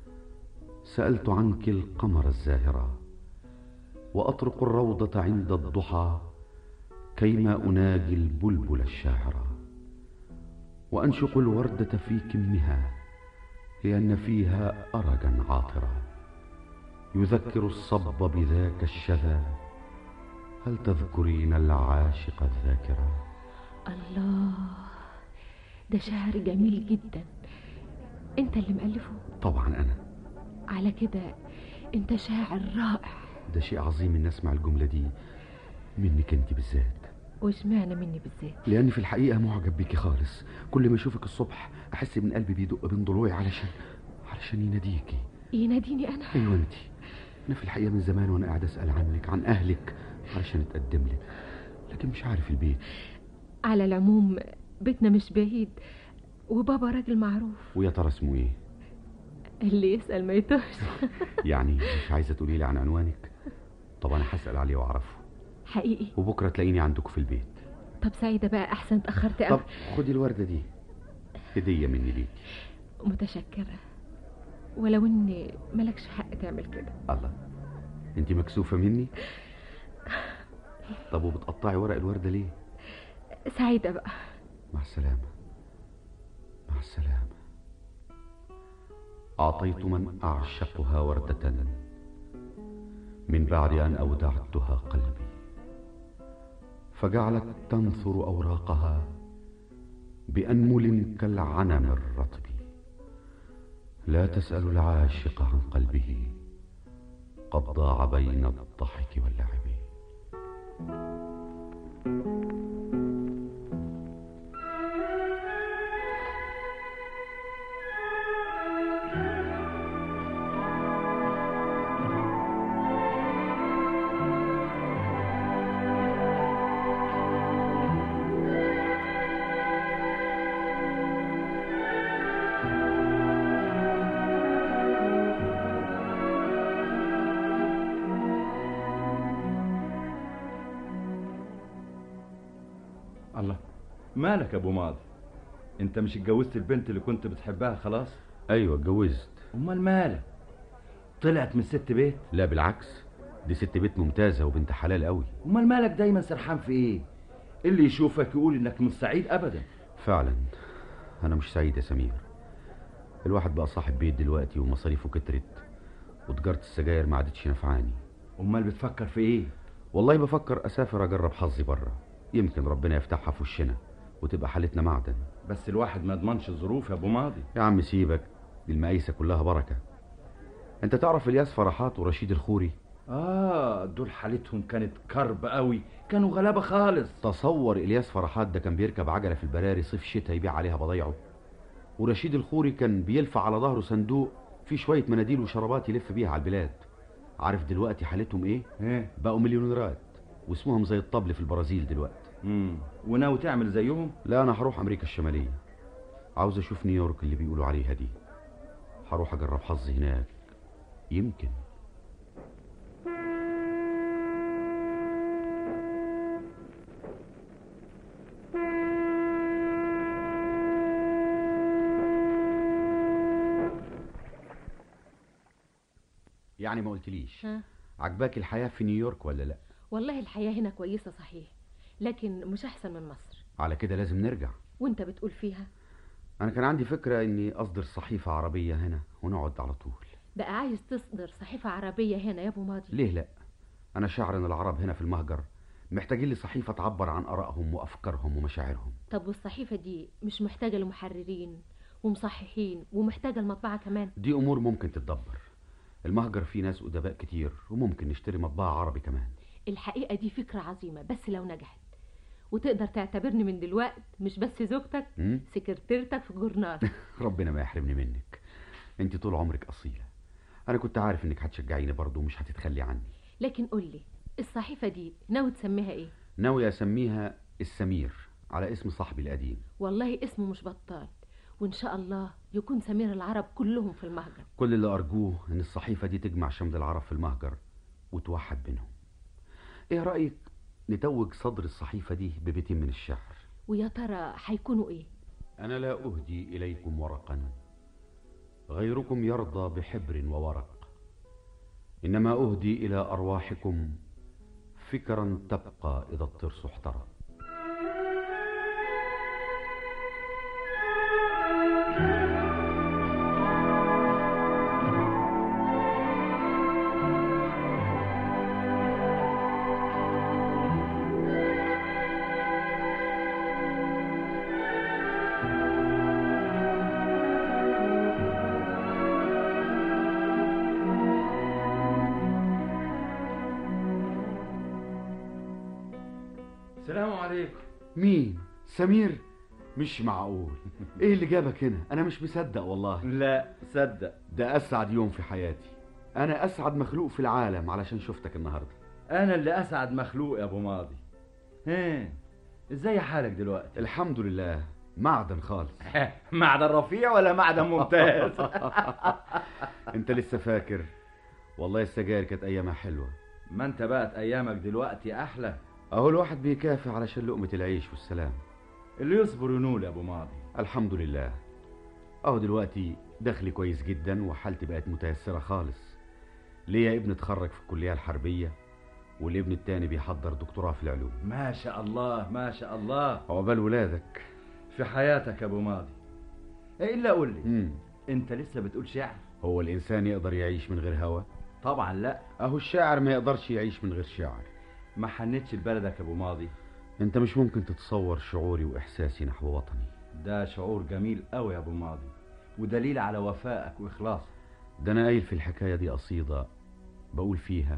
سألت عنك القمر الزاهرة وأطرق الروضة عند الضحى كيما أناجي البلبل الشاعرة وأنشق الوردة في كمها لأن فيها أرجا عاطرا يذكر الصب بذاك الشذا هل تذكرين العاشق الذاكرة الله ده شعر جميل جدا أنت اللي مألفه طبعا أنا على كده أنت شاعر رائع ده شيء عظيم إن أسمع الجملة دي منك أنت بالذات واشمعنى مني بالذات لأني في الحقيقة معجب بيكي خالص كل ما أشوفك الصبح أحس إن قلبي بيدق بين ضلوعي علشان علشان يناديكي يناديني أنا أيوة أنت أنا في الحقيقة من زمان وأنا قاعد أسأل عنك عن أهلك علشان أتقدم لك لكن مش عارف البيت على العموم بيتنا مش بعيد وبابا راجل معروف ويا ترى اسمه إيه اللي يسأل ما يتوهش يعني مش عايزة تقولي لي عن عنوانك طب أنا هسأل عليه وأعرفه حقيقي وبكرة تلاقيني عندكم في البيت طب سعيدة بقى أحسن اتأخرت طب أوي خدي الوردة دي هدية مني ليكي متشكرة ولو إن ملكش حق تعمل كده الله انت مكسوفة مني طب وبتقطعي ورق الوردة ليه سعيدة بقى مع السلامة مع السلامة أعطيت من أعشقها وردة من بعد أن أودعتها قلبي فجعلت تنثر أوراقها بأنمل كالعنم الرطب لا تسأل العاشق عن قلبه قد ضاع بين الضحك واللعب الله مالك يا ابو ماضي انت مش اتجوزت البنت اللي كنت بتحبها خلاص أيوة اتجوزت امال مالك طلعت من ست بيت لا بالعكس دي ست بيت ممتازة وبنت حلال قوي امال مالك دايما سرحان في ايه اللي يشوفك يقول انك مش سعيد ابدا فعلا أنا مش سعيد يا سمير الواحد بقى صاحب بيت دلوقتي ومصاريفه كترت وتجارة السجاير ما عادتش نفعاني امال بتفكر في ايه والله بفكر أسافر أجرب حظي بره يمكن ربنا يفتحها في وشنا وتبقى حالتنا معدن بس الواحد ما يضمنش الظروف يا ابو ماضي يا عم سيبك دي المقايسة كلها بركة انت تعرف الياس فرحات ورشيد الخوري اه دول حالتهم كانت كرب قوي كانوا غلابه خالص تصور الياس فرحات ده كان بيركب عجلة في البراري صيف شتاء يبيع عليها بضايعه ورشيد الخوري كان بيلفع على ظهره صندوق فيه شوية مناديل وشرابات يلف بيها على البلاد عارف دلوقتي حالتهم ايه؟ ايه بقوا مليونيرات واسمهم زي الطبل في البرازيل دلوقتي امم وناوي تعمل زيهم لا انا هروح امريكا الشمالية عاوز اشوف نيويورك اللي بيقولوا عليها دي هروح اجرب حظي هناك يمكن يعني ما قلتليش ها عجباك الحياة في نيويورك ولا لا والله الحياة هنا كويسة صحيح لكن مش أحسن من مصر على كده لازم نرجع وانت بتقول فيها انا كان عندي فكرة اني اصدر صحيفة عربية هنا ونقعد على طول بقى عايز تصدر صحيفة عربية هنا يا أبو ماضي ليه لا انا شاعر ان العرب هنا في المهجر محتاجين لي صحيفة تعبر عن ارائهم وافكارهم ومشاعرهم طب والصحيفة دي مش محتاجة لمحررين ومصححين ومحتاجة المطبعة كمان دي امور ممكن تتدبر المهجر فيه ناس ادباء كتير وممكن نشتري مطبعة عربي كمان الحقيقة دي فكرة عظيمة بس لو نجحت وتقدر تعتبرني من دلوقت مش بس زوجتك مم؟ سكرتيرتك في الجورنال ربنا ما يحرمني منك انت طول عمرك اصيلة انا كنت عارف انك هتشجعيني برضه ومش هتتخلي عني لكن قولي الصحيفة دي ناوي تسميها ايه ناوي اسميها السمير على اسم صاحبي القديم والله اسمه مش بطال وان شاء الله يكون سمير العرب كلهم في المهجر كل اللي ارجوه ان الصحيفة دي تجمع شمل العرب في المهجر وتوحد بينهم ايه رأيك نتوج صدر الصحيفة دي ببيتين من الشعر ويا ترى هيكونوا ايه أنا لا أهدي إليكم ورقا غيركم يرضى بحبر وورق إنما أهدي إلى أرواحكم فكرا تبقى إذا الترس احترق السلام عليكم مين سمير مش معقول ايه اللي جابك هنا انا مش مصدق والله لا صدق ده اسعد يوم في حياتي انا اسعد مخلوق في العالم علشان شفتك النهارده انا اللي اسعد مخلوق يا ابو ماضي ها ازاي حالك دلوقتي الحمد لله معدن خالص معدن رفيع ولا معدن ممتاز انت لسه فاكر والله السجاير كانت ايامها حلوه ما انت بقت ايامك دلوقتي احلى اهو الواحد بيكافح علشان لقمه العيش والسلام اللي يصبر ينول يا ابو ماضي الحمد لله اهو دلوقتي دخلي كويس جدا وحالتي بقت متيسره خالص ليا ابن اتخرج في الكليه الحربيه والابن التاني بيحضر دكتوراه في العلوم ما شاء الله ما شاء الله عقبال ولادك في حياتك يا ابو ماضي الا قول لي مم. انت لسه بتقول شعر هو الانسان يقدر يعيش من غير هوا طبعا لا اهو الشاعر ما يقدرش يعيش من غير شعر ما حنتش لبلدك يا ابو ماضي انت مش ممكن تتصور شعوري واحساسي نحو وطني ده شعور جميل قوي يا ابو ماضي ودليل على وفائك واخلاصك ده انا قايل في الحكايه دي قصيده بقول فيها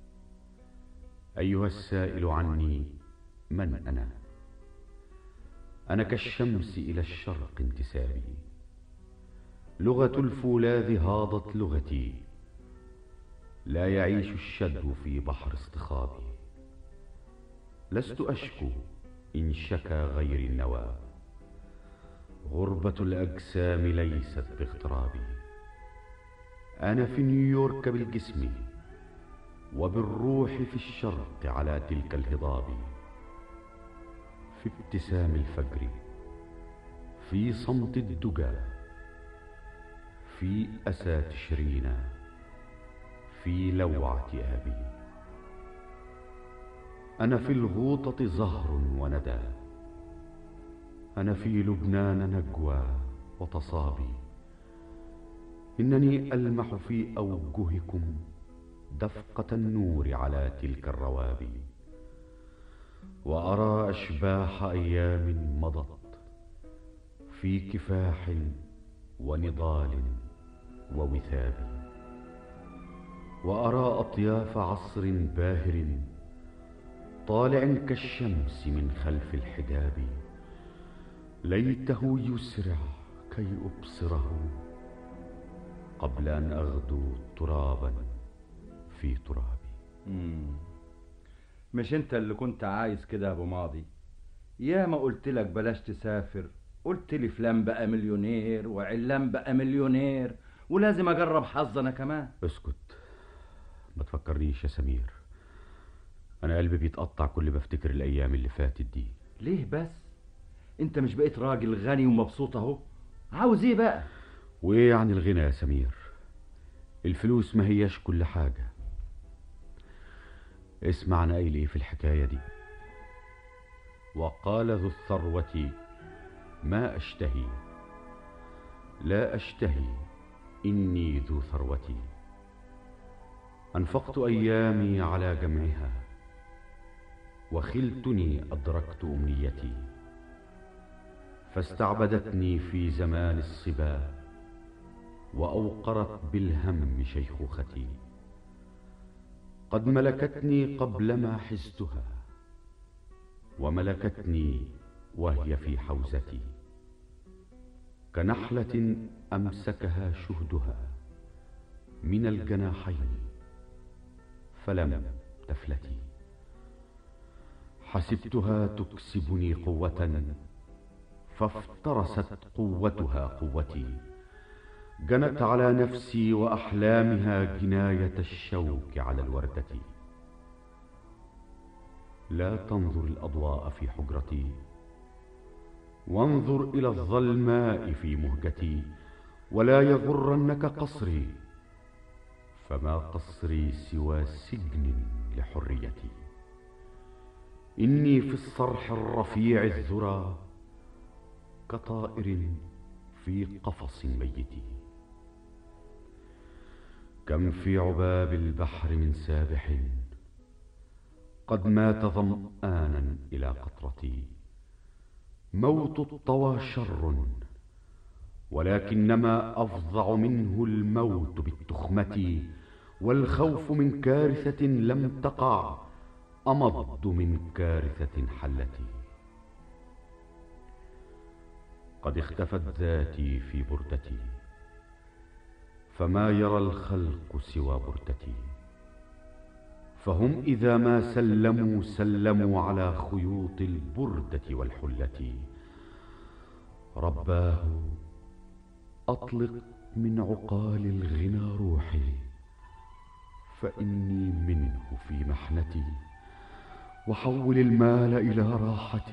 ايها السائل عني من انا انا كالشمس الى الشرق انتسابي لغه الفولاذ هاضت لغتي لا يعيش الشدو في بحر اصطخابي لست اشكو ان شكا غير النوى غربه الاجسام ليست باغترابي انا في نيويورك بالجسم وبالروح في الشرق على تلك الهضاب في ابتسام الفجر في صمت الدجى في اسى تشرين في لوعه ابي انا في الغوطه زهر وندى انا في لبنان نجوى وتصابي انني المح في اوجهكم دفقه النور على تلك الروابي وارى اشباح ايام مضت في كفاح ونضال ووثاب وارى اطياف عصر باهر طالع كالشمس من خلف الحجاب ليته يسرع كي أبصره قبل أن أغدو ترابا في ترابي مم. مش انت اللي كنت عايز كده يا ابو ماضي يا ما قلت لك بلاش تسافر قلت لي فلان بقى مليونير وعلان بقى مليونير ولازم اجرب حظ انا كمان اسكت ما تفكرنيش يا سمير أنا قلبي بيتقطع كل ما افتكر الأيام اللي فاتت دي ليه بس انت مش بقيت راجل غني ومبسوط اهو عاوز ايه بقى وإيه عن الغنى يا سمير الفلوس ما هياش كل حاجة اسمع أنا قايل إيه في الحكاية دي وقال ذو الثروة ما أشتهي لا أشتهي إني ذو ثروتي أنفقت أيامي على جمعها وخلتني أدركت أمنيتي فاستعبدتني في زمان الصبا وأوقرت بالهم شيخوختي قد ملكتني قبلما حزتها وملكتني وهي في حوزتي كنحلة أمسكها شهدها من الجناحين فلم تفلتي حسبتها تكسبني قوة فافترست قوتها قوتي جنت على نفسي وأحلامها جناية الشوك على الوردة لا تنظر الأضواء في حجرتي وانظر إلى الظلماء في مهجتي ولا يغرنك قصري فما قصري سوى سجن لحريتي إني في الصرح الرفيع الذرى كطائر في قفص ميت كم في عباب البحر من سابح قد مات ظمآنا إلى قطرتي موت الطوى شر ولكنما أفظع منه الموت بالتخمة والخوف من كارثة لم تقع أمض من كارثة حلتي قد اختفت ذاتي في بردتي فما يرى الخلق سوى بردتي فهم إذا ما سلموا سلموا على خيوط البردة والحلة رباه أطلق من عقال الغنى روحي فإني منه في محنتي وحول المال إلى راحة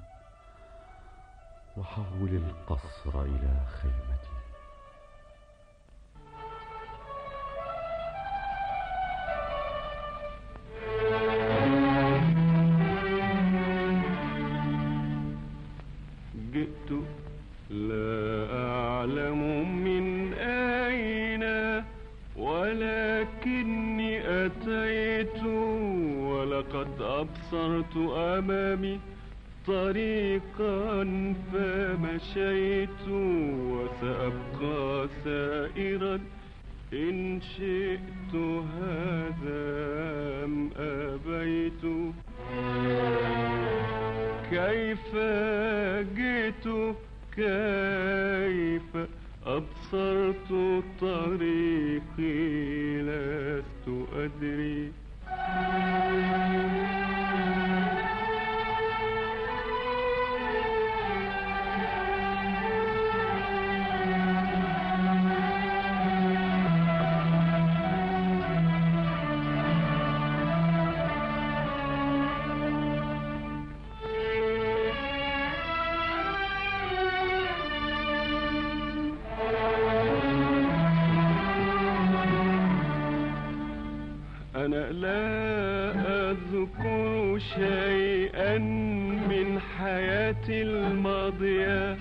وحول القصر إلى خيمتي جئت لا أعلم من أين ولكني أتيت ولقد أبصرت أمامي طريقا فمشيت وسأبقى سائرا إن شئت هذا أم أبيت كيف جئت كيف أبصرت طريقي لست أدري أنا لا أذكر شيئا من حياتي الماضية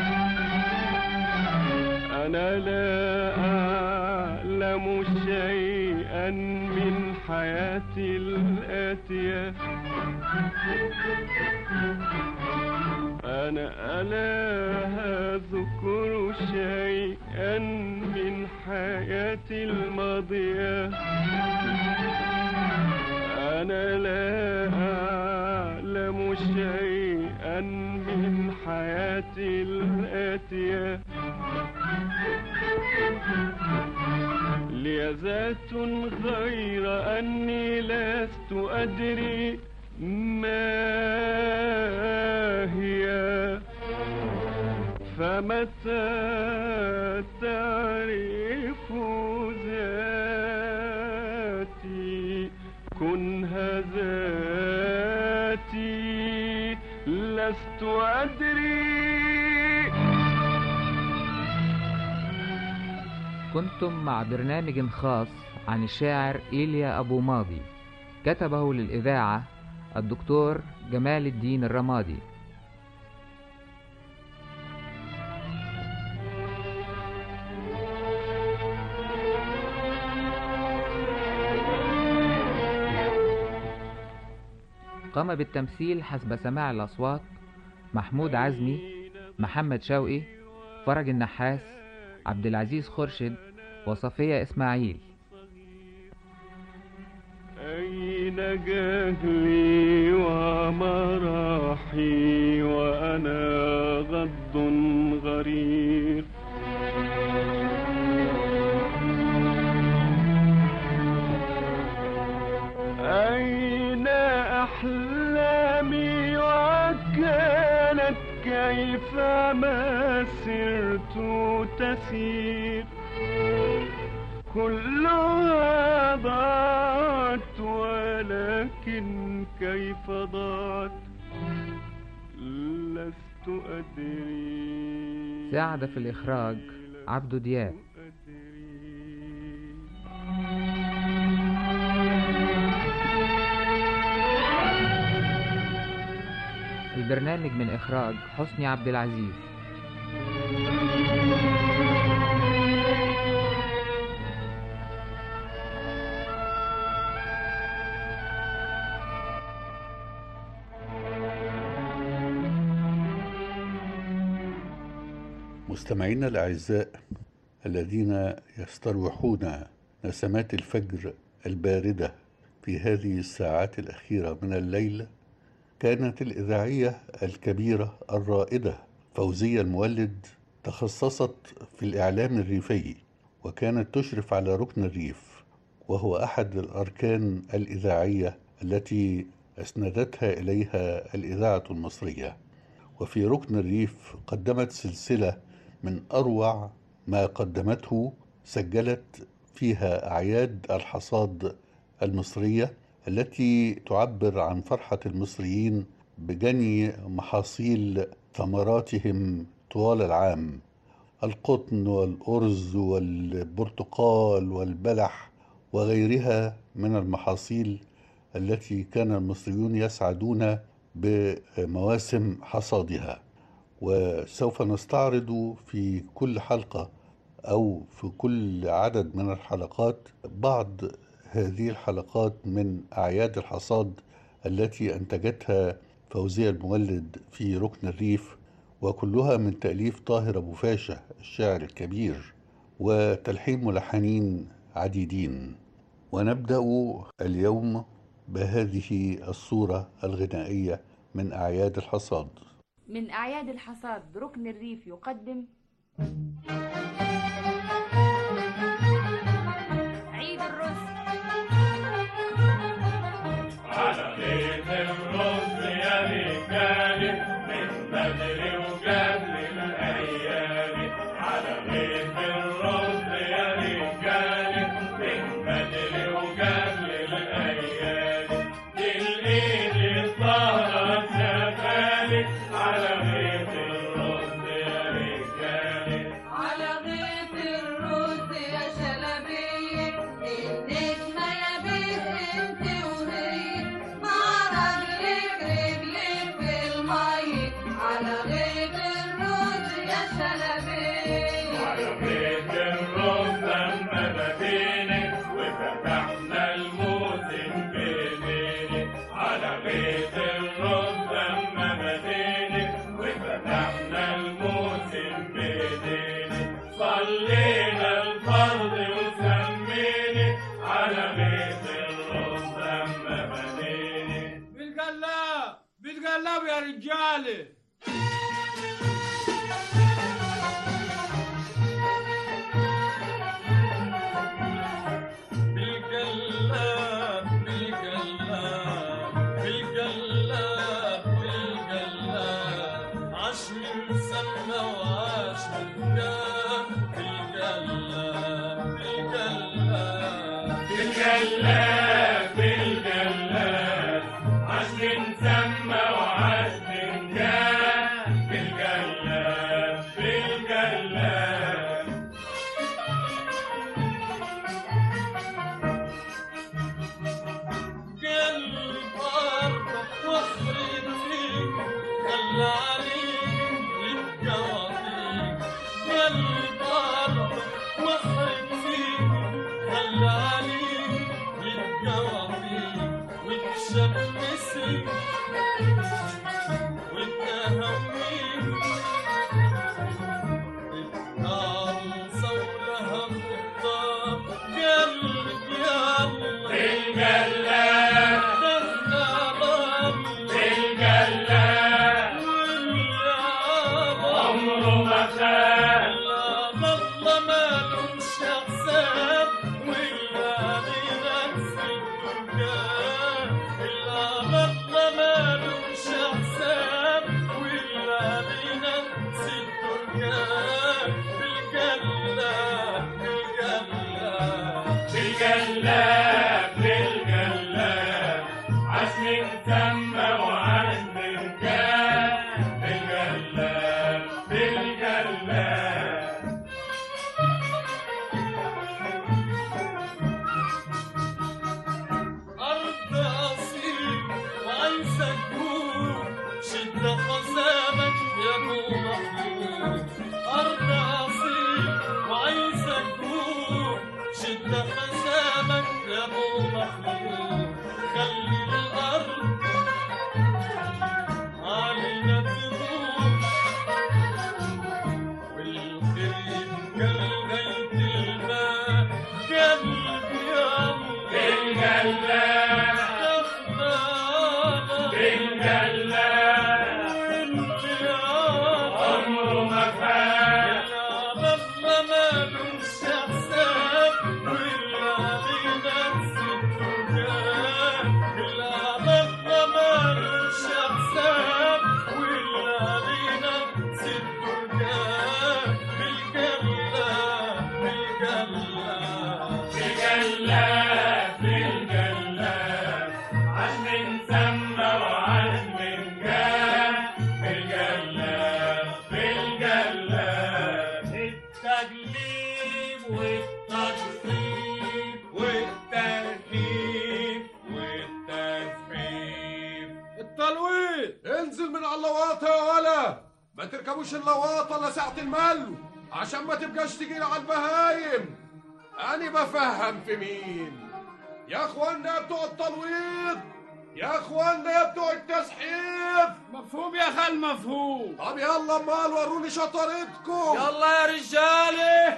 أنا لا أعلم شيئا من حياتي الآتية أنا لا أذكر شيئا من حياتي الماضية أنا لا أعلم شيئا من حياتي الآتية لي ذات غير أني لست أدري ما هي فمتى تعرف ذاتي كنها ذاتي لست أدري كنتم مع برنامج خاص عن الشاعر إيليا أبو ماضي كتبه للإذاعة الدكتور جمال الدين الرمادي قام بالتمثيل حسب سماع الأصوات محمود عزمي محمد شوقي فرج النحاس عبد العزيز خرشد وصفية إسماعيل أين جهلي ومراحي وأنا غض غرير أين أحلامي وكانت كيفما سرت تسير كلها ضاعت ولكن كيف ضاعت لست أدري ساعد في الإخراج عبدو دياب البرنامج من إخراج حسني عبد العزيز مستمعينا الأعزاء الذين يستروحون نسمات الفجر الباردة في هذه الساعات الأخيرة من الليل كانت الإذاعية الكبيرة الرائدة فوزية المولد تخصصت في الإعلام الريفي وكانت تشرف على ركن الريف وهو أحد الأركان الإذاعية التي أسندتها إليها الإذاعة المصرية وفي ركن الريف قدمت سلسلة من أروع ما قدمته سجلت فيها أعياد الحصاد المصرية التي تعبر عن فرحة المصريين بجني محاصيل ثمراتهم طوال العام القطن والأرز والبرتقال والبلح وغيرها من المحاصيل التي كان المصريون يسعدون بمواسم حصادها وسوف نستعرض في كل حلقة أو في كل عدد من الحلقات بعض هذه الحلقات من أعياد الحصاد التي أنتجتها فوزية المولد في ركن الريف وكلها من تأليف طاهر أبو فاشا الشاعر الكبير وتلحين ملحنين عديدين ونبدأ اليوم بهذه الصورة الغنائية من أعياد الحصاد من أعياد الحصاد ركن الريف يقدم عيد الرز على بيت الرز يا رجالي من بدري وقبل الايام على بيت الرز يا رجالي من بدري وقبل الايام دي الايد الطاهره شغالي على بيت الرز يا رجالي على غيط الرز يا شلبية النجمة يا بيت انت وهي مع رجلك رجلك في المية على غيط الرز يا شلبية على بيت الرز لما بدينا وفتحنا الموسم بيدينا على بيت الرز لما بدينا وفتحنا الموسم بيدينا صلينا الفرض وسمينا على بيت الرز لما بدينا بالقلاب بالقلاب يا رجالي بالجلاب بالجلاب عشر سمى وعشر جاب بالجلاب بالجلاب قلب أرضك واخرج فيك خلى عليك يتقاضيك قلب أرضك واخرج فيك خلى عليك يتقاضيك وتشمسك وتهويك الطامسة ولها خطاب قلبك يلا بالجلاب بالجلاب عمره ما خان والله ما لهمش حساب ولا بنفس الدنيا إلا والله ما لهمش حساب ولا بنفس الدنيا بالجلة بالجلة بالجلاب بالجلاب عشر سمى وعشر جاب بالجلاب بالجلاب أرض أصيل وعايزة تكون شد خزامك يا أبو محمود أرض أصيل وعايزة تكون شد خزامك يا أبو محمود خلي الأرض علينا تدور والخير يبقى لغاية الماء قلبي يا بالجلاب بالجلاب عمره ما فات والله ما لهمش حساب ولا بنفس الدنيا لا والله ما لهمش حساب ولا بنفس الدنيا بالجلة بالجلة بالجلاب بالجلاب عشر سمى وعشر جاب بالجلاب بالجلاب التجليب والتجسيب والترهيب والتسبيب التلوين انزل من على اللواطة يا ولا ما تركبوش اللواطة الا ساعة المل عشان ما تبقاش تقيل على البهايم أنا بفهم في مين يا اخوانا يا بتوع التلويط يا اخوانا يا بتوع التسحيف مفهوم يا خال مفهوم طب يلا امال وروني شطارتكم يلا يا رجاله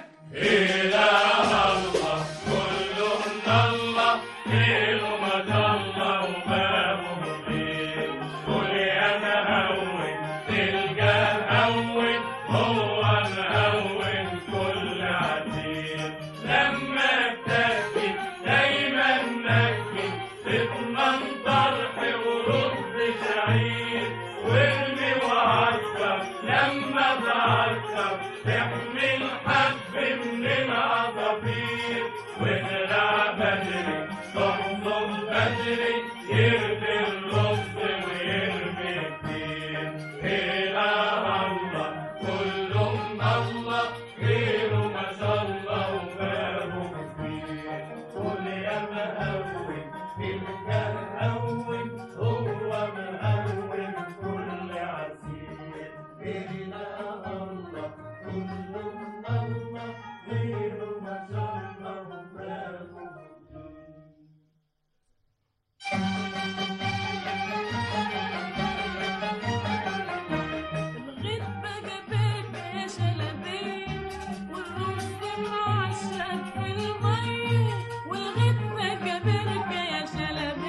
إله الله كلنا الله ليله ما الله وبابه ليل قول يا مهون تلقى هون هو مهون كل عتيق لما تكفي دايما نكفي تضمن طرح ورد شعير وارمي وعكر لما تعكر تحمل حب من العصافير واغرع بدري تحصل بدري يرمي الرز ويرمي كتير إله الله كلهم الله غيره ما شاء الله وبابه كتير قول يا مهون تلك الهون هو مهون كل عسير إله الله كلهم الله غيره ما شاء الله وبابه الغيط بقى بيت يا شلبيب والرز معشق في المي والغيط بقى بركة يا شلبيب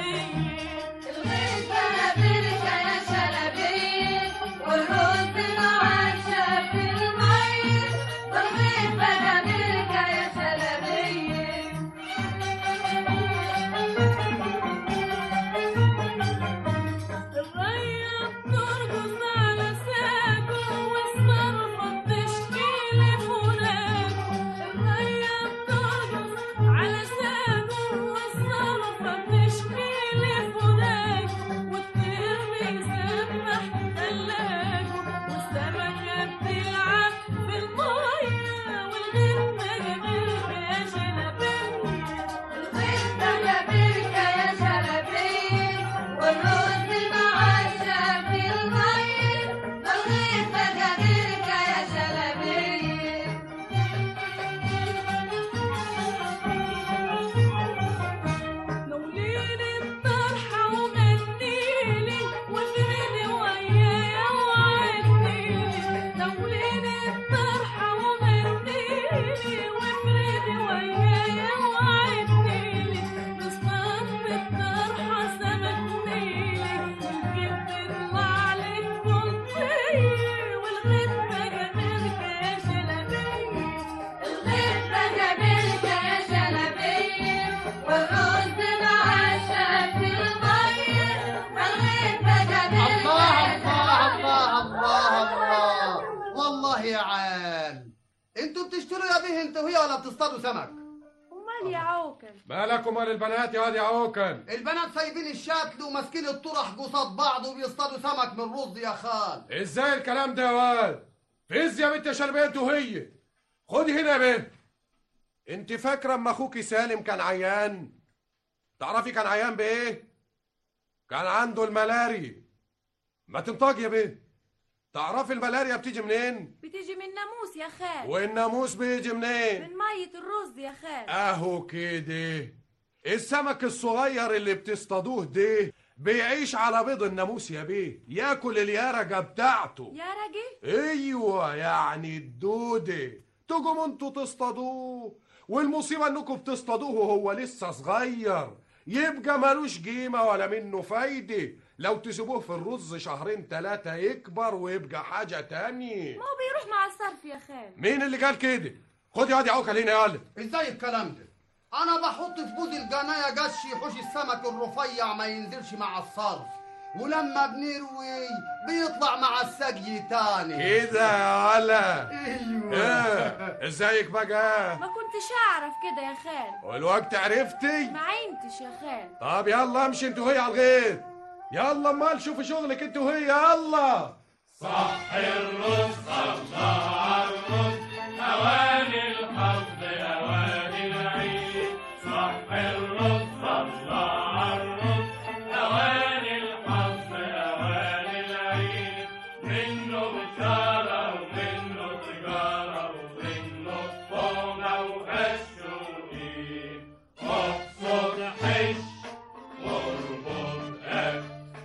بتشتروا يا بيه انت وهي ولا بتصطادوا سمك امال يا عوكل مالك ومال البنات يا واد يا عوكل البنات سايبين الشتل وماسكين الطرح قصاد بعض وبيصطادوا سمك من رز يا خال ازاي الكلام ده يا واد فز يا بنت شربيه انت وهي خدي هنا يا بنت انت فاكره اما اخوكي سالم كان عيان تعرفي كان عيان بايه كان عنده الملاريا ما تنطقي يا بنت تعرفي الملاريا بتيجي منين بتيجي من ناموس يا خال والناموس بيجي منين من مية الرز يا خال اهو كده السمك الصغير اللي بتصطادوه ده بيعيش على بيض الناموس يا بيه ياكل اليرقة بتاعته يا راجل ايوه يعني الدودة تجوا انتوا تصطادوه والمصيبة انكم بتصطادوه وهو لسه صغير يبقى ملوش قيمة ولا منه فايدة لو تسيبوه في الرز شهرين تلاتة يكبر ويبقى حاجة تانية ما هو بيروح مع الصرف يا خال مين اللي قال كده؟ خد يا واد يا عوكل هنا يالا ازاي الكلام ده انا بحط في بوز القناية قش يحوش السمك الرفيع ما ينزلش مع الصرف ولما بنروي بيطلع مع السقي تاني كده يا ولا ايوه ايه ازيك بقى ما كنتش اعرف كده يا خال والوقت عرفتي ما عينتش يا خال طب يلا امشي انت وهي على الغيط يلا امال شوفي شغلك انت وهي يلا صح الرز الله على الرز أواني الحظ أواني العيد صح الرز الله على الرز أواني الحظ أواني العيد منه بشارة ومنه تجارة ومنه طعمة وهالشوقين اقصد حش واربط قش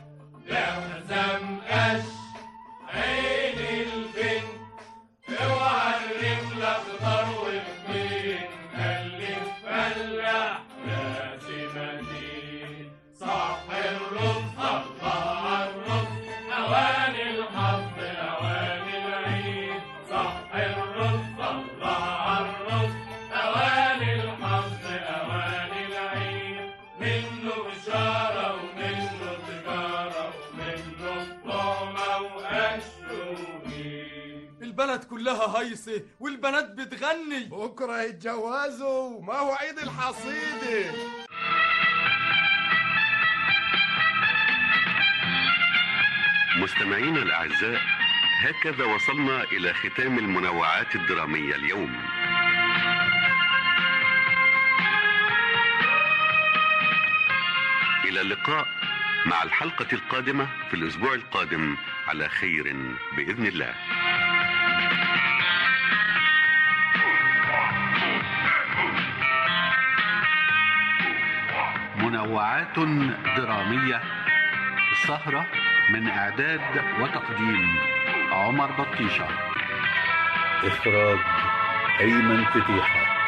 يحزم قش عين البنت اوعى الرجل اخضر وبين خليك فلاح راسي متين صح الرز الله على الرز اواني الحظ اواني العيد صح الرز الله على الرز اواني الحظ اواني العيد منه بشاره ومنه تجاره ومنه الطعمه والشوقين البلد كلها هيصة والبنات بتغني بكره يتجوزوا ما هو عيد الحصيده مستمعينا الأعزاء هكذا وصلنا إلى ختام المنوعات الدرامية اليوم إلى اللقاء مع الحلقة القادمة في الأسبوع القادم على خير بإذن الله منوعات درامية السهرة من إعداد وتقديم عمر بطيشة إخراج أيمن فتيحة